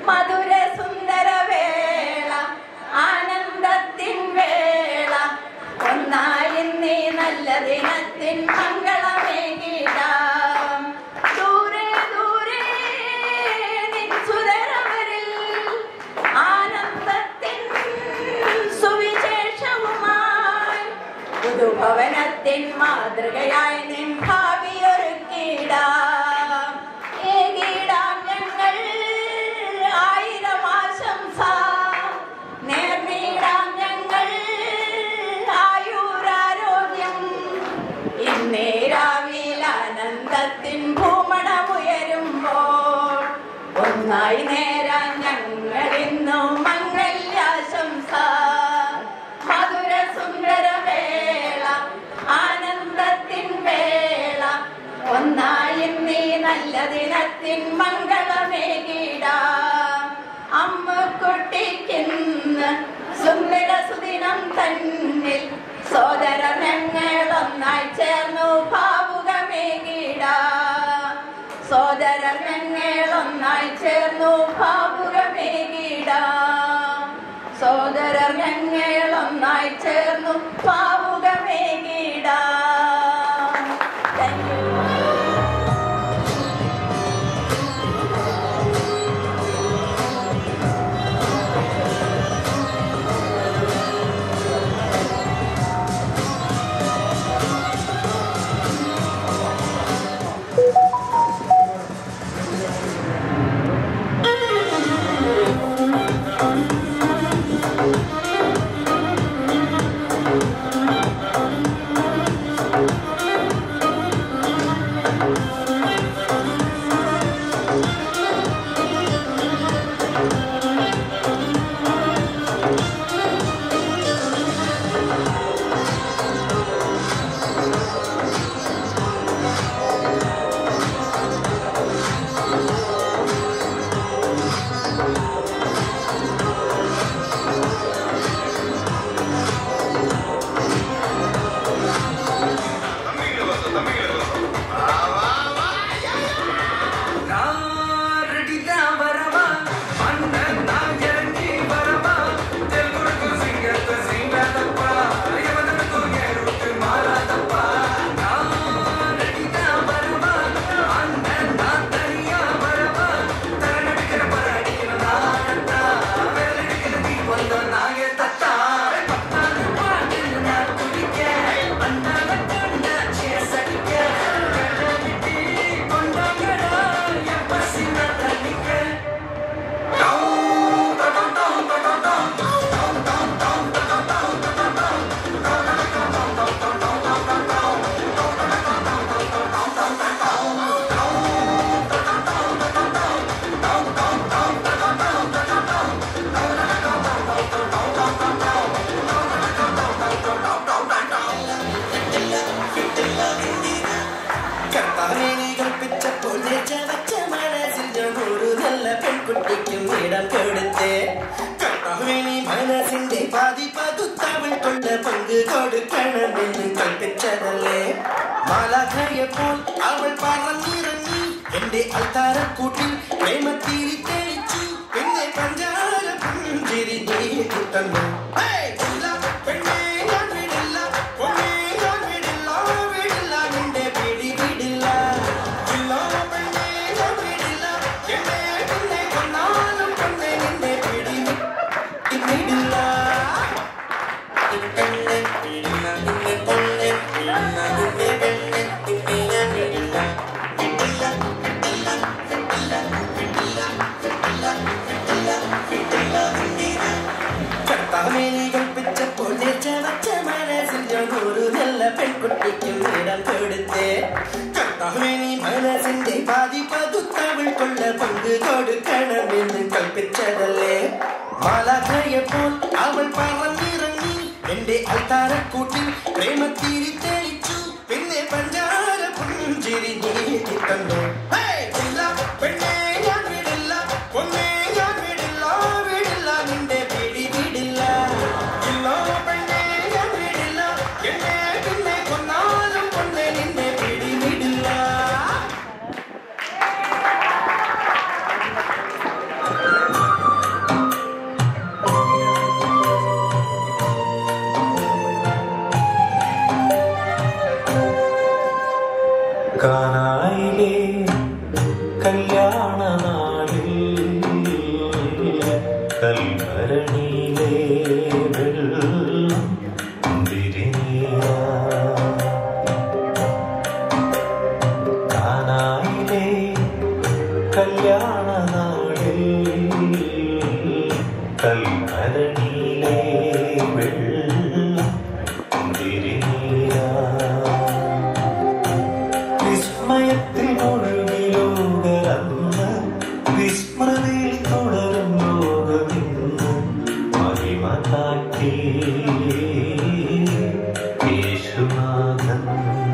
മധുര സുന്ദര വേള ആനന്ദത്തിൻ വേള ഒന്നായി നീ നല്ല ദിനത്തിൻ മംഗളമേകിടാം ദൂരെ ദൂരെ നിൻ സുതരവരിൽ ആനന്ദത്തിൻ സുവിശേഷവുമായി പുതുഭവനത്തിൻ മാതൃകയായി നിൻ ഭാവി ഒരുക്കിടാം ഏകിടാം ഞങ്ങൾ ആയിരം ആശംസ നേർന്നിടാം ഞങ്ങൾ ആയുരാരോഗ്യം ഇന്നേ രാവിലെ ആനന്ദത്തിൻ ഭൂമണമുയരുമ്പോൾ ഒന്നായി നേരാൻ ഞങ്ങൾ ഇന്നും മംഗല്യാശംസ മധുര സുന്ദര വേള ആനന്ദത്തിൻ വേള ഒന്നായി നീ നല്ല ദിനത്തിൻ മംഗളമേകിടാം അമ്മ കുട്ടിക്കിന്ന് സുന്ദര സുദിനം തന്നിൽ സോദര ഞങ്ങളൊന്നായി ചേർന്നു ഭാവുകമേകിടാം സോദര ഞങ്ങളൊന്നായി ചേർന്നു ഭാവുകമേകിടാം സോദരർ ഞങ്ങളൊന്നായി ചേർന്നു ഭാവുകമേകിടാം താങ്ക് യു കർത്താവിനെ കൽപ്പിച്ചപ്പോൾ നേർച്ച വച്ച മനസ്സിൽ ഞാൻ ഒരു നല്ല പെൺകുട്ടിക്കും ഇടം കൊടുത്തേ കർത്താവിനെ മനസ്സിന്റെ പാതി പതുത്തവൾ കൊണ്ട പങ്ക് കൊടുക്കണമെന്ന് കൽപ്പിച്ചതല്ലേ മാലാഖയെപ്പോൾ അവൾ പറഞ്ഞിറങ്ങി എന്റെ അൽത്താരക്കൂട്ടിൽ പ്രേമത്തിരി തെളിച്ചു പിന്നെ പഞ്ചാര പുഞ്ചിരി നീട്ടി തന്നു ഹേയ്! ഇല്ല, പെണ്ണേ, ഞാൻ വിടില്ല, പൊന്നേ, ഞാൻ വിടില്ല, വിടില്ല, നിന്റെ പിടി വിടില്ല. ഇല്ല, പെണ്ണേ, ഞാൻ വിടില്ല, എന്നെ പിന്നെ കൊന്നാലും പെണ്ണേ, നിന്റെ പിടി വി- വിടില്ല. പെണ്ണേ, വിടില്ല, നിന്നെ കൊന്നേ, വിടില്ല, നിന്നെ പെണ്ണേ, നിന്നെ വിടില്ല. വിടില്ല, വിടില്ല, വിടില്ല, വിടില്ല, വിടില്ല, വിടില്ല, വിടില്ല, വിടില്ല. കർത്താവിനെ കൽപ്പിച്ചപ്പോൾ നേർച്ച വച്ച മനസ്സിൽ ഞാൻ ഒരു നല്ല പെൺകുട്ടിക്കും ഇടം കൊടുത്തേ കർത്താവിനെ മനസ്സിന്റെ പാതി പതുത്തവൾ കൊള്ള പങ്ക് കൊടുക്കണമെന്ന് കൽപ്പിച്ചതല്ലേ മാലാഖയെപ്പോൾ അവൾ പറഞ്ഞിറങ്ങി എന്റെ അൽത്താരക്കൂട്ടിൽ പ്രേമത്തിരി തെളിച്ചു പിന്നെ പഞ്ചാര പുഞ്ചിരി നീട്ടി തന്നു ഹേയ്! ഇല്ല, പെണ്ണേ, ഞാൻ വിടില്ല, പൊന്നേ, ഞാൻ വിടില്ല, വിടില്ല, നിന്റെ പിടി വിടില്ല. ഇല്ല, പെണ്ണേ, ഞാൻ വിടില്ല, എന്നെ പിന്നെ കൊന്നാലും പൊന്നേ, നിന്റെ പിടി വിടില്ല. ും കൽഭരണിയിലെ വെള്ളം തിരിനീരാ കാനായിലെ കല്യാണ നാളിൽ കൽഭരണിയിലെ വെള്ളം തിരിനീരാ വിസ്മയത്തിൽ മുഴുകിലോകരന്ന് വിസ്മൃതിയിൽ തുടരും ലോകമിന്ന് മഹിമ കാട്ടി യേശുനാഥൻ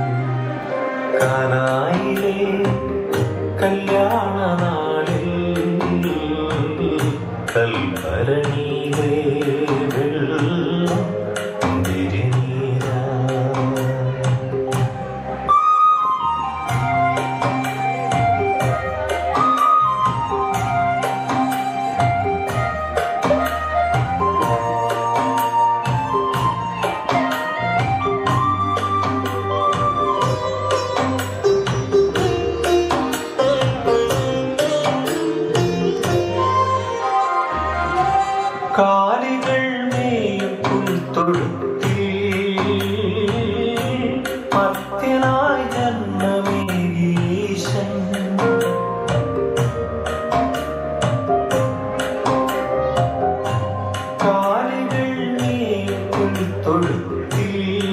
കാനായിലെ കല്യാണ നാളിൽ കൽഭരണിയിലെ വെള്ളം തിരിനീരാ കാലികൾ മേയും പുൽത്തൊഴുത്തിൽ മർത്യനായി ജന്മമേകീശൻ കാലികൾ മേയും പുൽത്തൊഴുത്തിൽ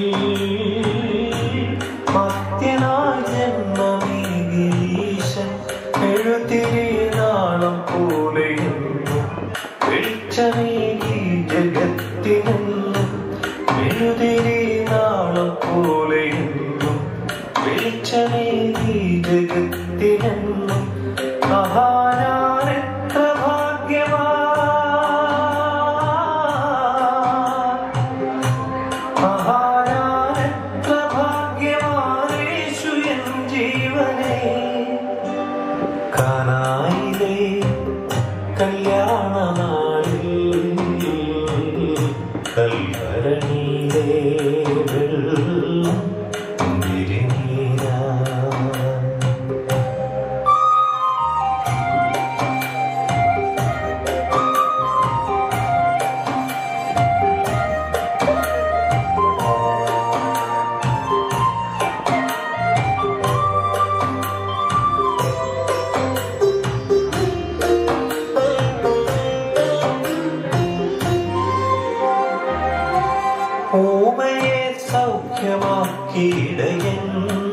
മർത്യനായി ജന്മമേകീശൻ എഴുതിരി നാളം പോലെയെന്നും വെളിച്ചമേകി ജഗത്തിനെന്നും മെഴുതിരി നാളം പോലെയെന്നും വെളിച്ചമേകി ജഗത്തിനെന്നും മഹാനാനെത്ര ഭാഗ്യവാ മഹാനാനെത്ര ഭാഗ്യവാനേശു എൻ ജീവനേ കാനായിലെ കല്യാണ നാളിൽ കൽഭരണിയിലെ വെള്ളം തിരിനീരാ ഓമയെ സൗഖ്യമാക്കിയിടയൻ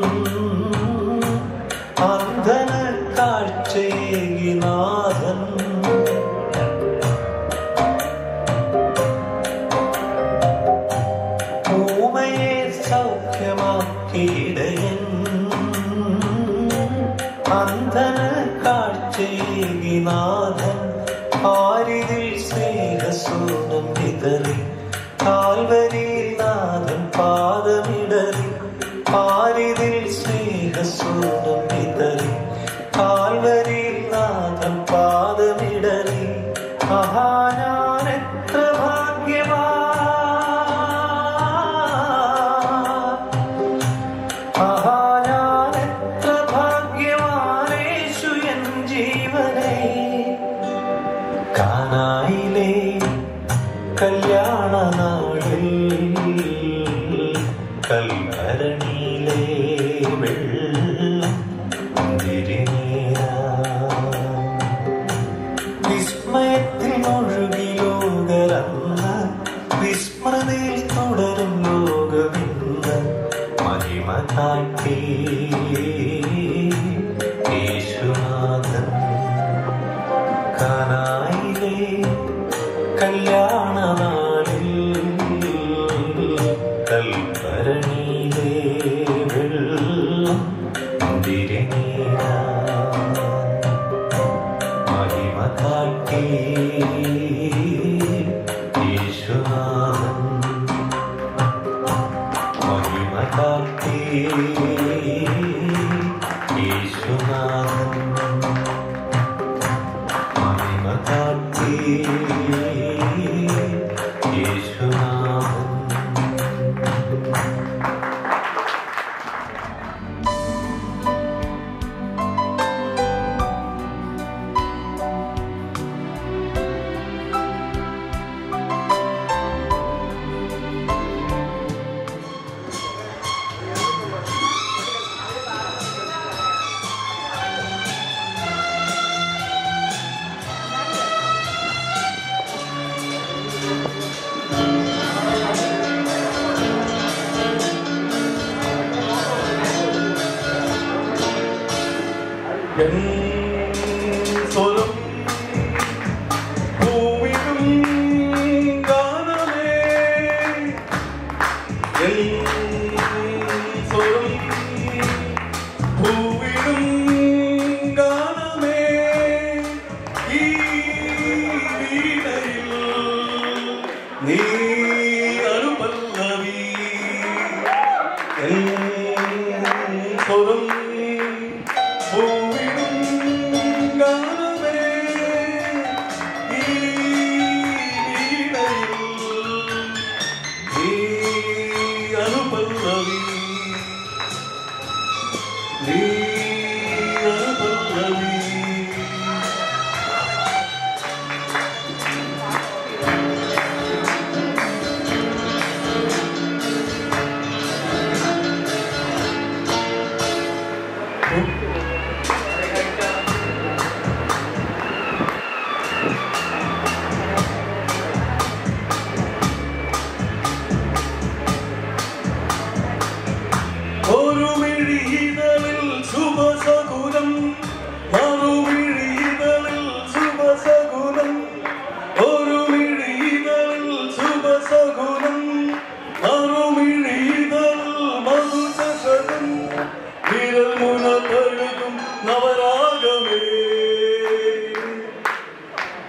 അന്ധന കാഴ്ചയേകി നാഥൻ ഓമയെ സൗഖ്യമാക്കിയിടയൻ അന്ധന കാഴ്ചയേകി നാഥൻ ആരിതിൽ സ്നേഹസൂനം വിതറി കാൽവരിയിൽ നാഥൻ പാദമിടറി ആരിതിൽ സ്നേഹസൂനം വിതറി കാൽവരിയിൽ നാഥൻ പാദമിടറി മഹാനാനെത്ര ഭാഗ്യവാ മഹാനാനെത്ര ഭാഗ്യവാനേശു എൻ ജീവനേ കാനായിലെ കല്യാണ നാളിൽ കൽഭരണിയിലെ വെള്ളം തിരിനീരാ വിസ്മയത്തിൽ മുഴുകിലോകരന്ന് വിസ്മൃതിയിൽ തുടരും ലോകമിന്ന് മഹിമ കാട്ടി യേശുനാഥൻ കാനായിലെ കല്യാണ നാളിൽ കൽഭരണിയിലെ വെള്ളം തിരിനീരാ മഹിമ കാട്ടി യേശുനാഥൻ മഹിമ കാട്ടി യേശുനാഥൻ മഹിമ കാട്ടി യേശുനാഥൻ യേശുനാഥൻ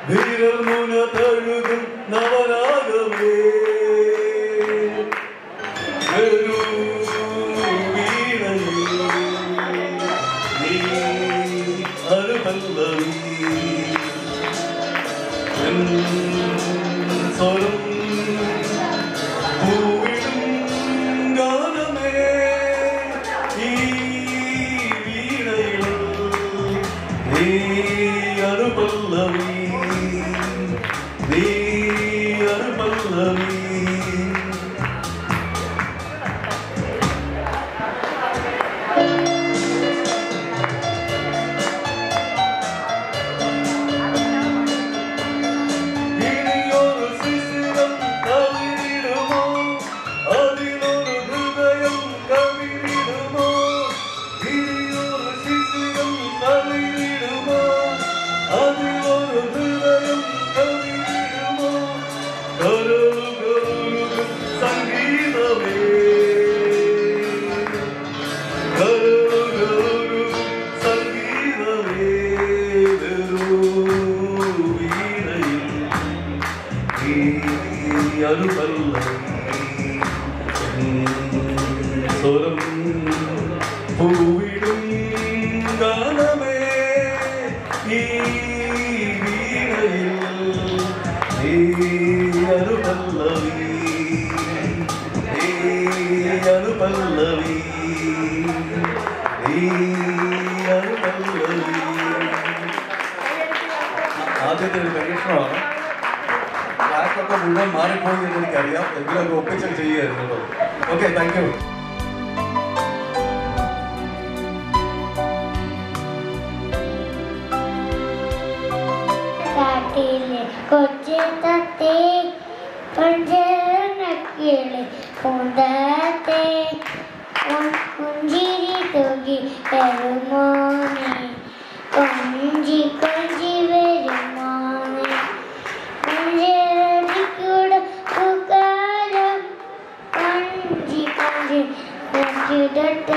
വിരൽമുന തഴുകും നവരാഗമേ വരൂ വീണയേ നീ അനുപല്ലവി എൻ സ്വരം പൂവിടും ഗാനമേ ഈ വീണയിൽ നീ അനുപല്ലവി നീ അനുപല്ലവി ഇനിയൊരു ശിശിരം കവിളിടുമോ അതിനൊരു ഹൃദയം കവിളിടുമോ ഇനിയൊരു ശിശിരം കവിളിടുമോ അതിനൊരു ഹൃദയം കവിളിടുമോ കരളുകളുരുകും സംഗീതമേ കരളുകളുരുകും സംഗീതമേ വരൂ വീണയിൽ സ്വരം പൂവിടും ഗാനമേ ഈ വീണയിൽ നീ അനുപല്ലവി നീ അനുപല്ലവി നീ അനുപല്ലവി ആദ്യത്തെ ഒരു പരീക്ഷണമാണ് ട്രാക്കൊക്കെ മുഴുവൻ മാറിപ്പോയി എന്ന് എനിക്കറിയാം എങ്കിലും അത് ഒപ്പിച്ച് ചെയ്യുമായിരുന്നു കേട്ടോ ഓക്കെ താങ്ക് യു കാട്ടിലെ കൊച്ചു തത്തേ പഞ്ചനക്കിളി പൂന്തത്തെ കുഞ്ചിരി തൂകി വരുമോനെ കൊഞ്ചി കൊഞ്ചി വരുമോനെ മഞ്ചേരിക്കൂടെ പൂക്കാലം കൊഞ്ചി കൊഞ്ചി നോക്കിടട്ടെ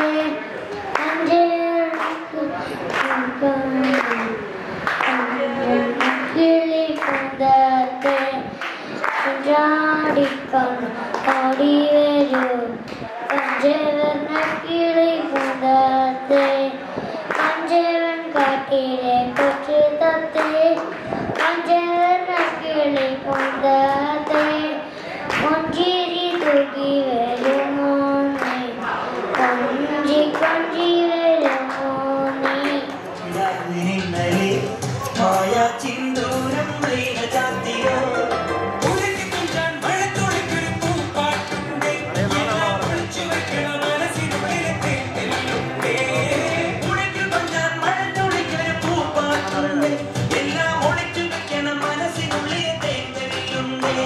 കിളി കുന്തത്തെ ചാടിക്കൊണ്ട് ഓടി വരൂ പഞ്ചവർണ്ണ കിളി കുന്തത്തെ പഞ്ചവൻ കാട്ടിലെ കൊച്ചു തത്തെ പഞ്ചവർണ്ണ കിളി കുന്തത്തെ കൊഞ്ചിരി തൂക്കി വരുമോനെ കൊഞ്ചി കൊഞ്ചി വരുമോനെ ഇന്നലെ മായ ചിന്തൂരം വീണ ചാത്തിയോ ഉലകി തുഞ്ചാൻ മഴത്തുള്ളിക്കൊരു പൂപ്പാട്ടുണ്ട് എല്ലാം ഒളിച്ചു വെക്കണ മനസ്സിനുള്ളിലെ തേങ്ങലുണ്ടേ ഉലകിൽ തുഞ്ചാൻ മഴത്തുള്ളിക്കൊരു പൂപ്പാട്ടുണ്ട് എല്ലാം ഒളിച്ചു വെക്കണ മനസ്സിനുള്ളിലെ തേങ്ങലുണ്ടേ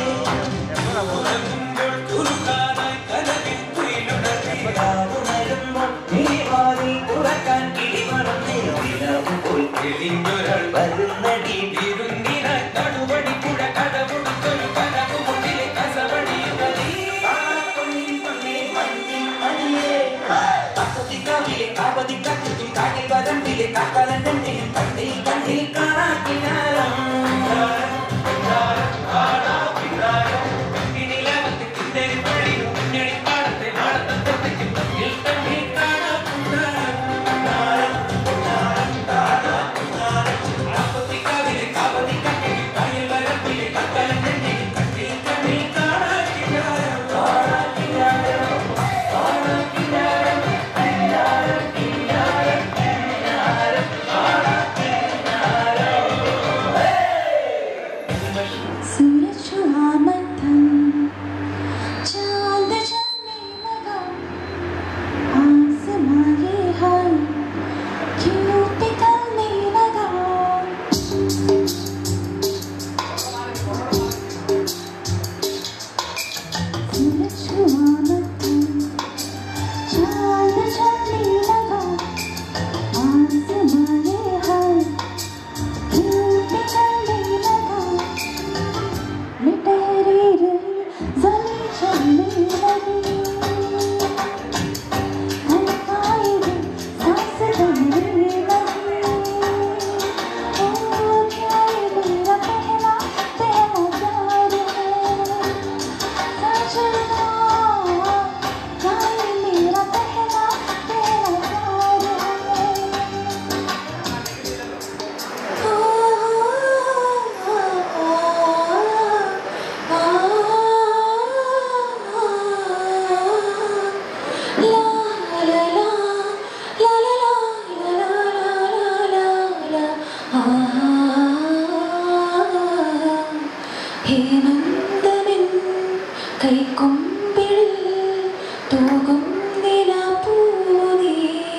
ഹേമന്തമെൻ കൈക്കൊമ്പിൽ തൂകും നിലാപ്പൂനീ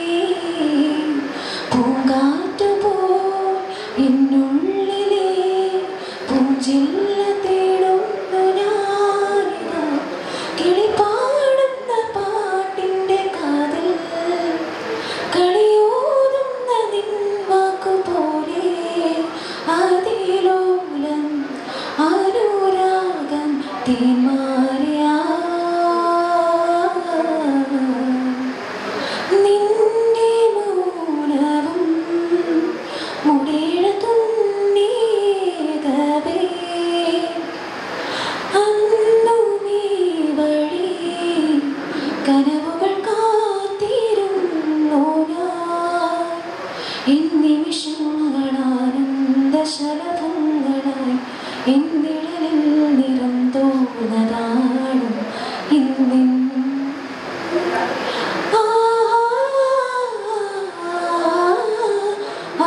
പൂങ്കാറ്റുപോൽ എന്നുള്ളിലെ പൂഞ്ചില്ല തേടുന്നു ഞാനിതാ കിളിപാടുന്ന പാട്ടിൻ്റെ കാതിൽ കളിയോതുന്ന നിൻ വാക്കുപോലെ അതിലോലം അനുരാഗം തീമാറിയ നിന്റെ മൗനവും മുടിയെഴുതുന്നീതവേ അന്നു നീ വഴി കനവുകൾ കാത്തിരുന്നു ഞാൻ ഇന്നിമിഷങ്ങളാനന്ദ ശലഭങ്ങളായി എന്നിഴലിൽ നിറം തോന്നതാണ് ഇന്നിൻ ആ ആ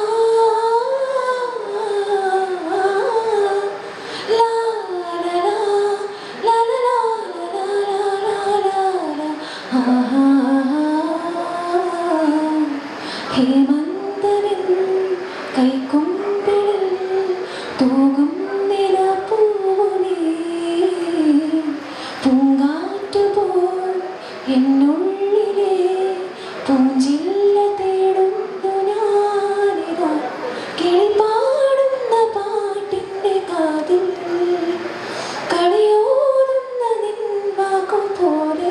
ലാ ലാ ലാ ലാ ലാ ഹേമന്തവിൻ കൈക്കൊമ്പിൽ തൂകും നിലപ്പൂവനീ പൂങ്കാറ്റുപോൽ എന്നുള്ളിലെ പൂഞ്ചില്ല തേടുന്നു ഞാനിതാ കിളിപാടുന്ന പാട്ടിൻ്റെ കാതിൽ കളിയോടുന്ന നിൻ വാക്കും പോലെ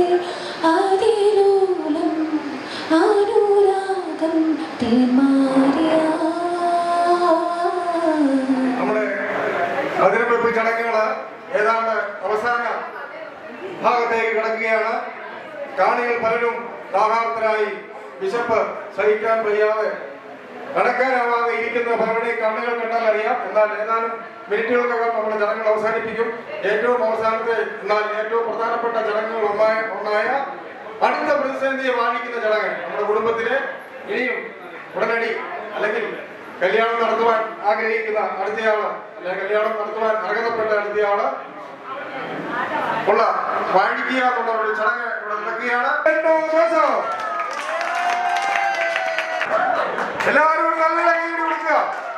അതിലോലം അനുരാഗം തേമാറിയ നമ്മുടെ അതിരവെപ്പ് ചടങ്ങുകൾ ഏതാണ്ട് അവസാന ഭാഗത്തേക്ക് കിടക്കുകയാണ് കാണികൾ പലരും ദാഹാർത്തരായി വിശപ്പ് സഹിക്കാൻ വയ്യാതെ നടക്കാനാവാതെ ഇരിക്കുന്ന പലരുടെയും കണ്ണുകൾ കണ്ടാൽ അറിയാം എന്നാൽ ഏതാനും മിനിറ്റുകൾക്കകം നമ്മുടെ ചടങ്ങുകൾ അവസാനിപ്പിക്കും ഏറ്റവും അവസാനത്തെ എന്നാൽ ഏറ്റവും പ്രധാനപ്പെട്ട ചടങ്ങുകൾ ഒന്നായ ഒന്നായ അടുത്ത പ്രതിസന്ധിയെ വാങ്ങിക്കുന്ന ചടങ്ങ് നമ്മുടെ കുടുംബത്തിലെ ഇനിയും ഉടനടി അല്ലെങ്കിൽ കല്യാണം നടത്തുവാൻ ആഗ്രഹിക്കുന്ന അടുത്തയാള് അല്ലെങ്കിൽ കല്യാണം നടത്തുവാൻ അർഹതപ്പെട്ട അടുത്തയാള് ഉള്ള വാഴിക്കുക എന്നുള്ള ഒരു ചടങ്ങ് ഇവിടെ നടക്കുകയാണ് രണ്ടോ ദിവസം എല്ലാവരും ഒരു നല്ല കൈയ്യടി കൊടുക്കുക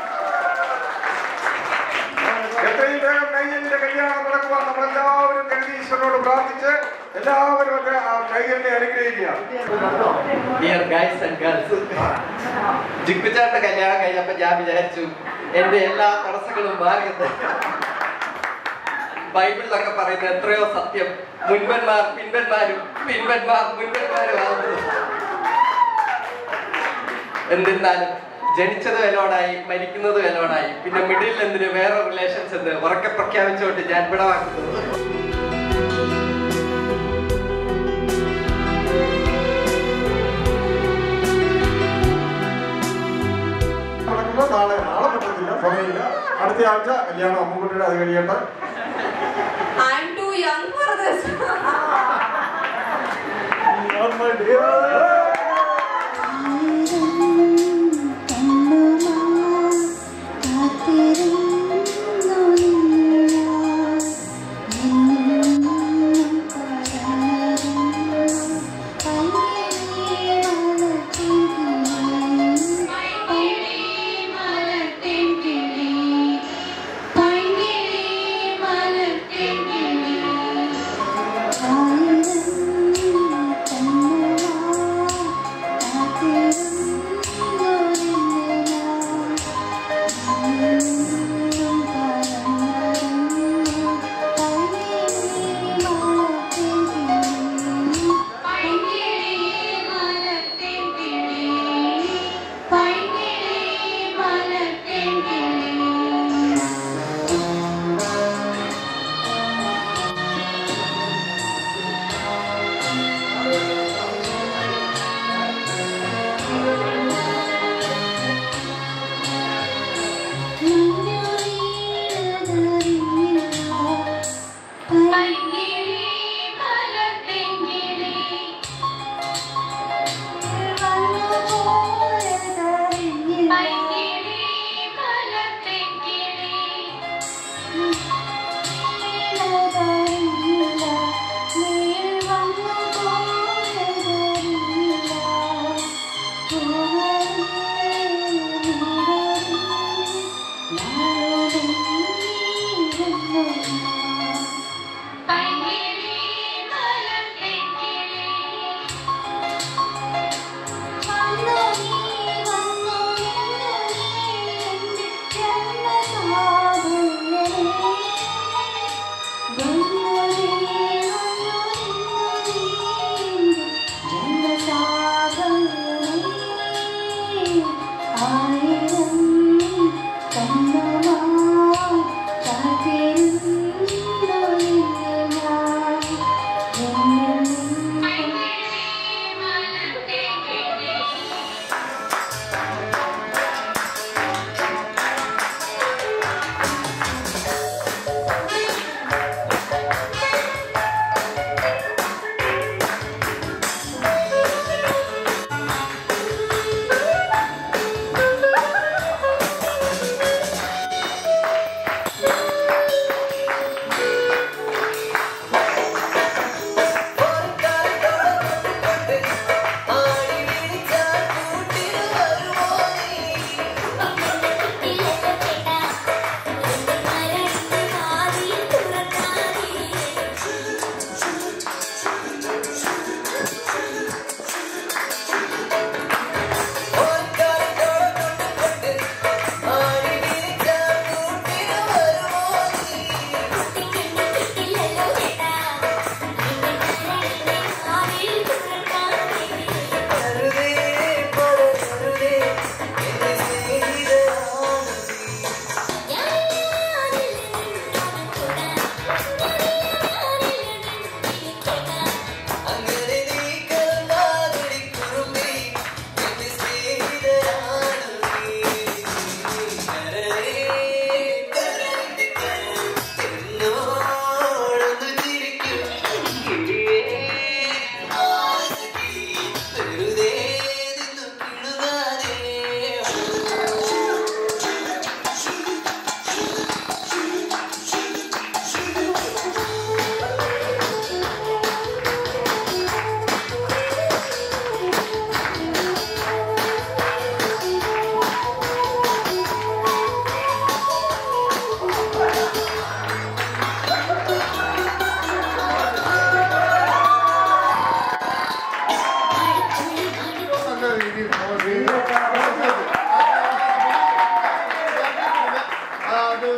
എത്രയും വേഗം കയ്യലിന്റെ കല്യാണം നടക്കുവാൻ നമ്മളെല്ലാവരും കരുതി ഈശ്വരനോട് പ്രാർത്ഥിച്ച് എല്ലാവരും ഒക്കെ ആ കൈകലിനെ അനുഗ്രഹിക്കുക ഡിയർ ഗൈസ് ആൻഡ് ഗേൾസ് ജിക്കുചാട്ട കല്യാണം കഴിഞ്ഞപ്പോ ഞാൻ വിചാരിച്ചു എന്റെ എല്ലാ തടസ്സങ്ങളും മാറിയത് ബൈബിളിലൊക്കെ പറയുന്ന എത്രയോ സത്യം മുൻപന്മാർ പിൻപന്മാരും പിൻപന്മാർ മുൻപന്മാരും ആകുന്നു എന്നിരുന്നാലും ജനിച്ചത് എലോണായി മരിക്കുന്നത് എലോണായി പിന്നെ മിഡിൽ എന്തിന് വേറെ റിലേഷൻസ് എന്ന് ഉറക്കെ പ്രഖ്യാപിച്ചുകൊണ്ട് ഞാൻ വിടവാക്കുന്നത് നടക്കുന്നത് നാളെ നാളെ പറ്റത്തില്ല സമയമില്ല അടുത്ത ആഴ്ച കല്യാണം അമ്മുക്കുട്ടിയുടെ അത് കഴിയട്ടെ I'm too young for this. ആയിരം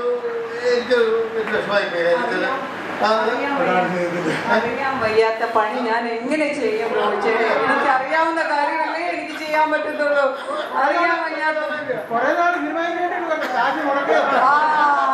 എനിക്ക് വിഷമായി പോയി എനിക്കത് അറിയാൻ വയ്യാത്ത പണി ഞാൻ എങ്ങനെ ചെയ്യും റോജേ എനിക്ക് അറിയാവുന്ന കാര്യങ്ങളേ എനിക്ക് ചെയ്യാൻ പറ്റത്തുള്ളൂ അറിയാൻ വയ്യാത്ത കുറെ നാൾ സിനിമയിൽ ആ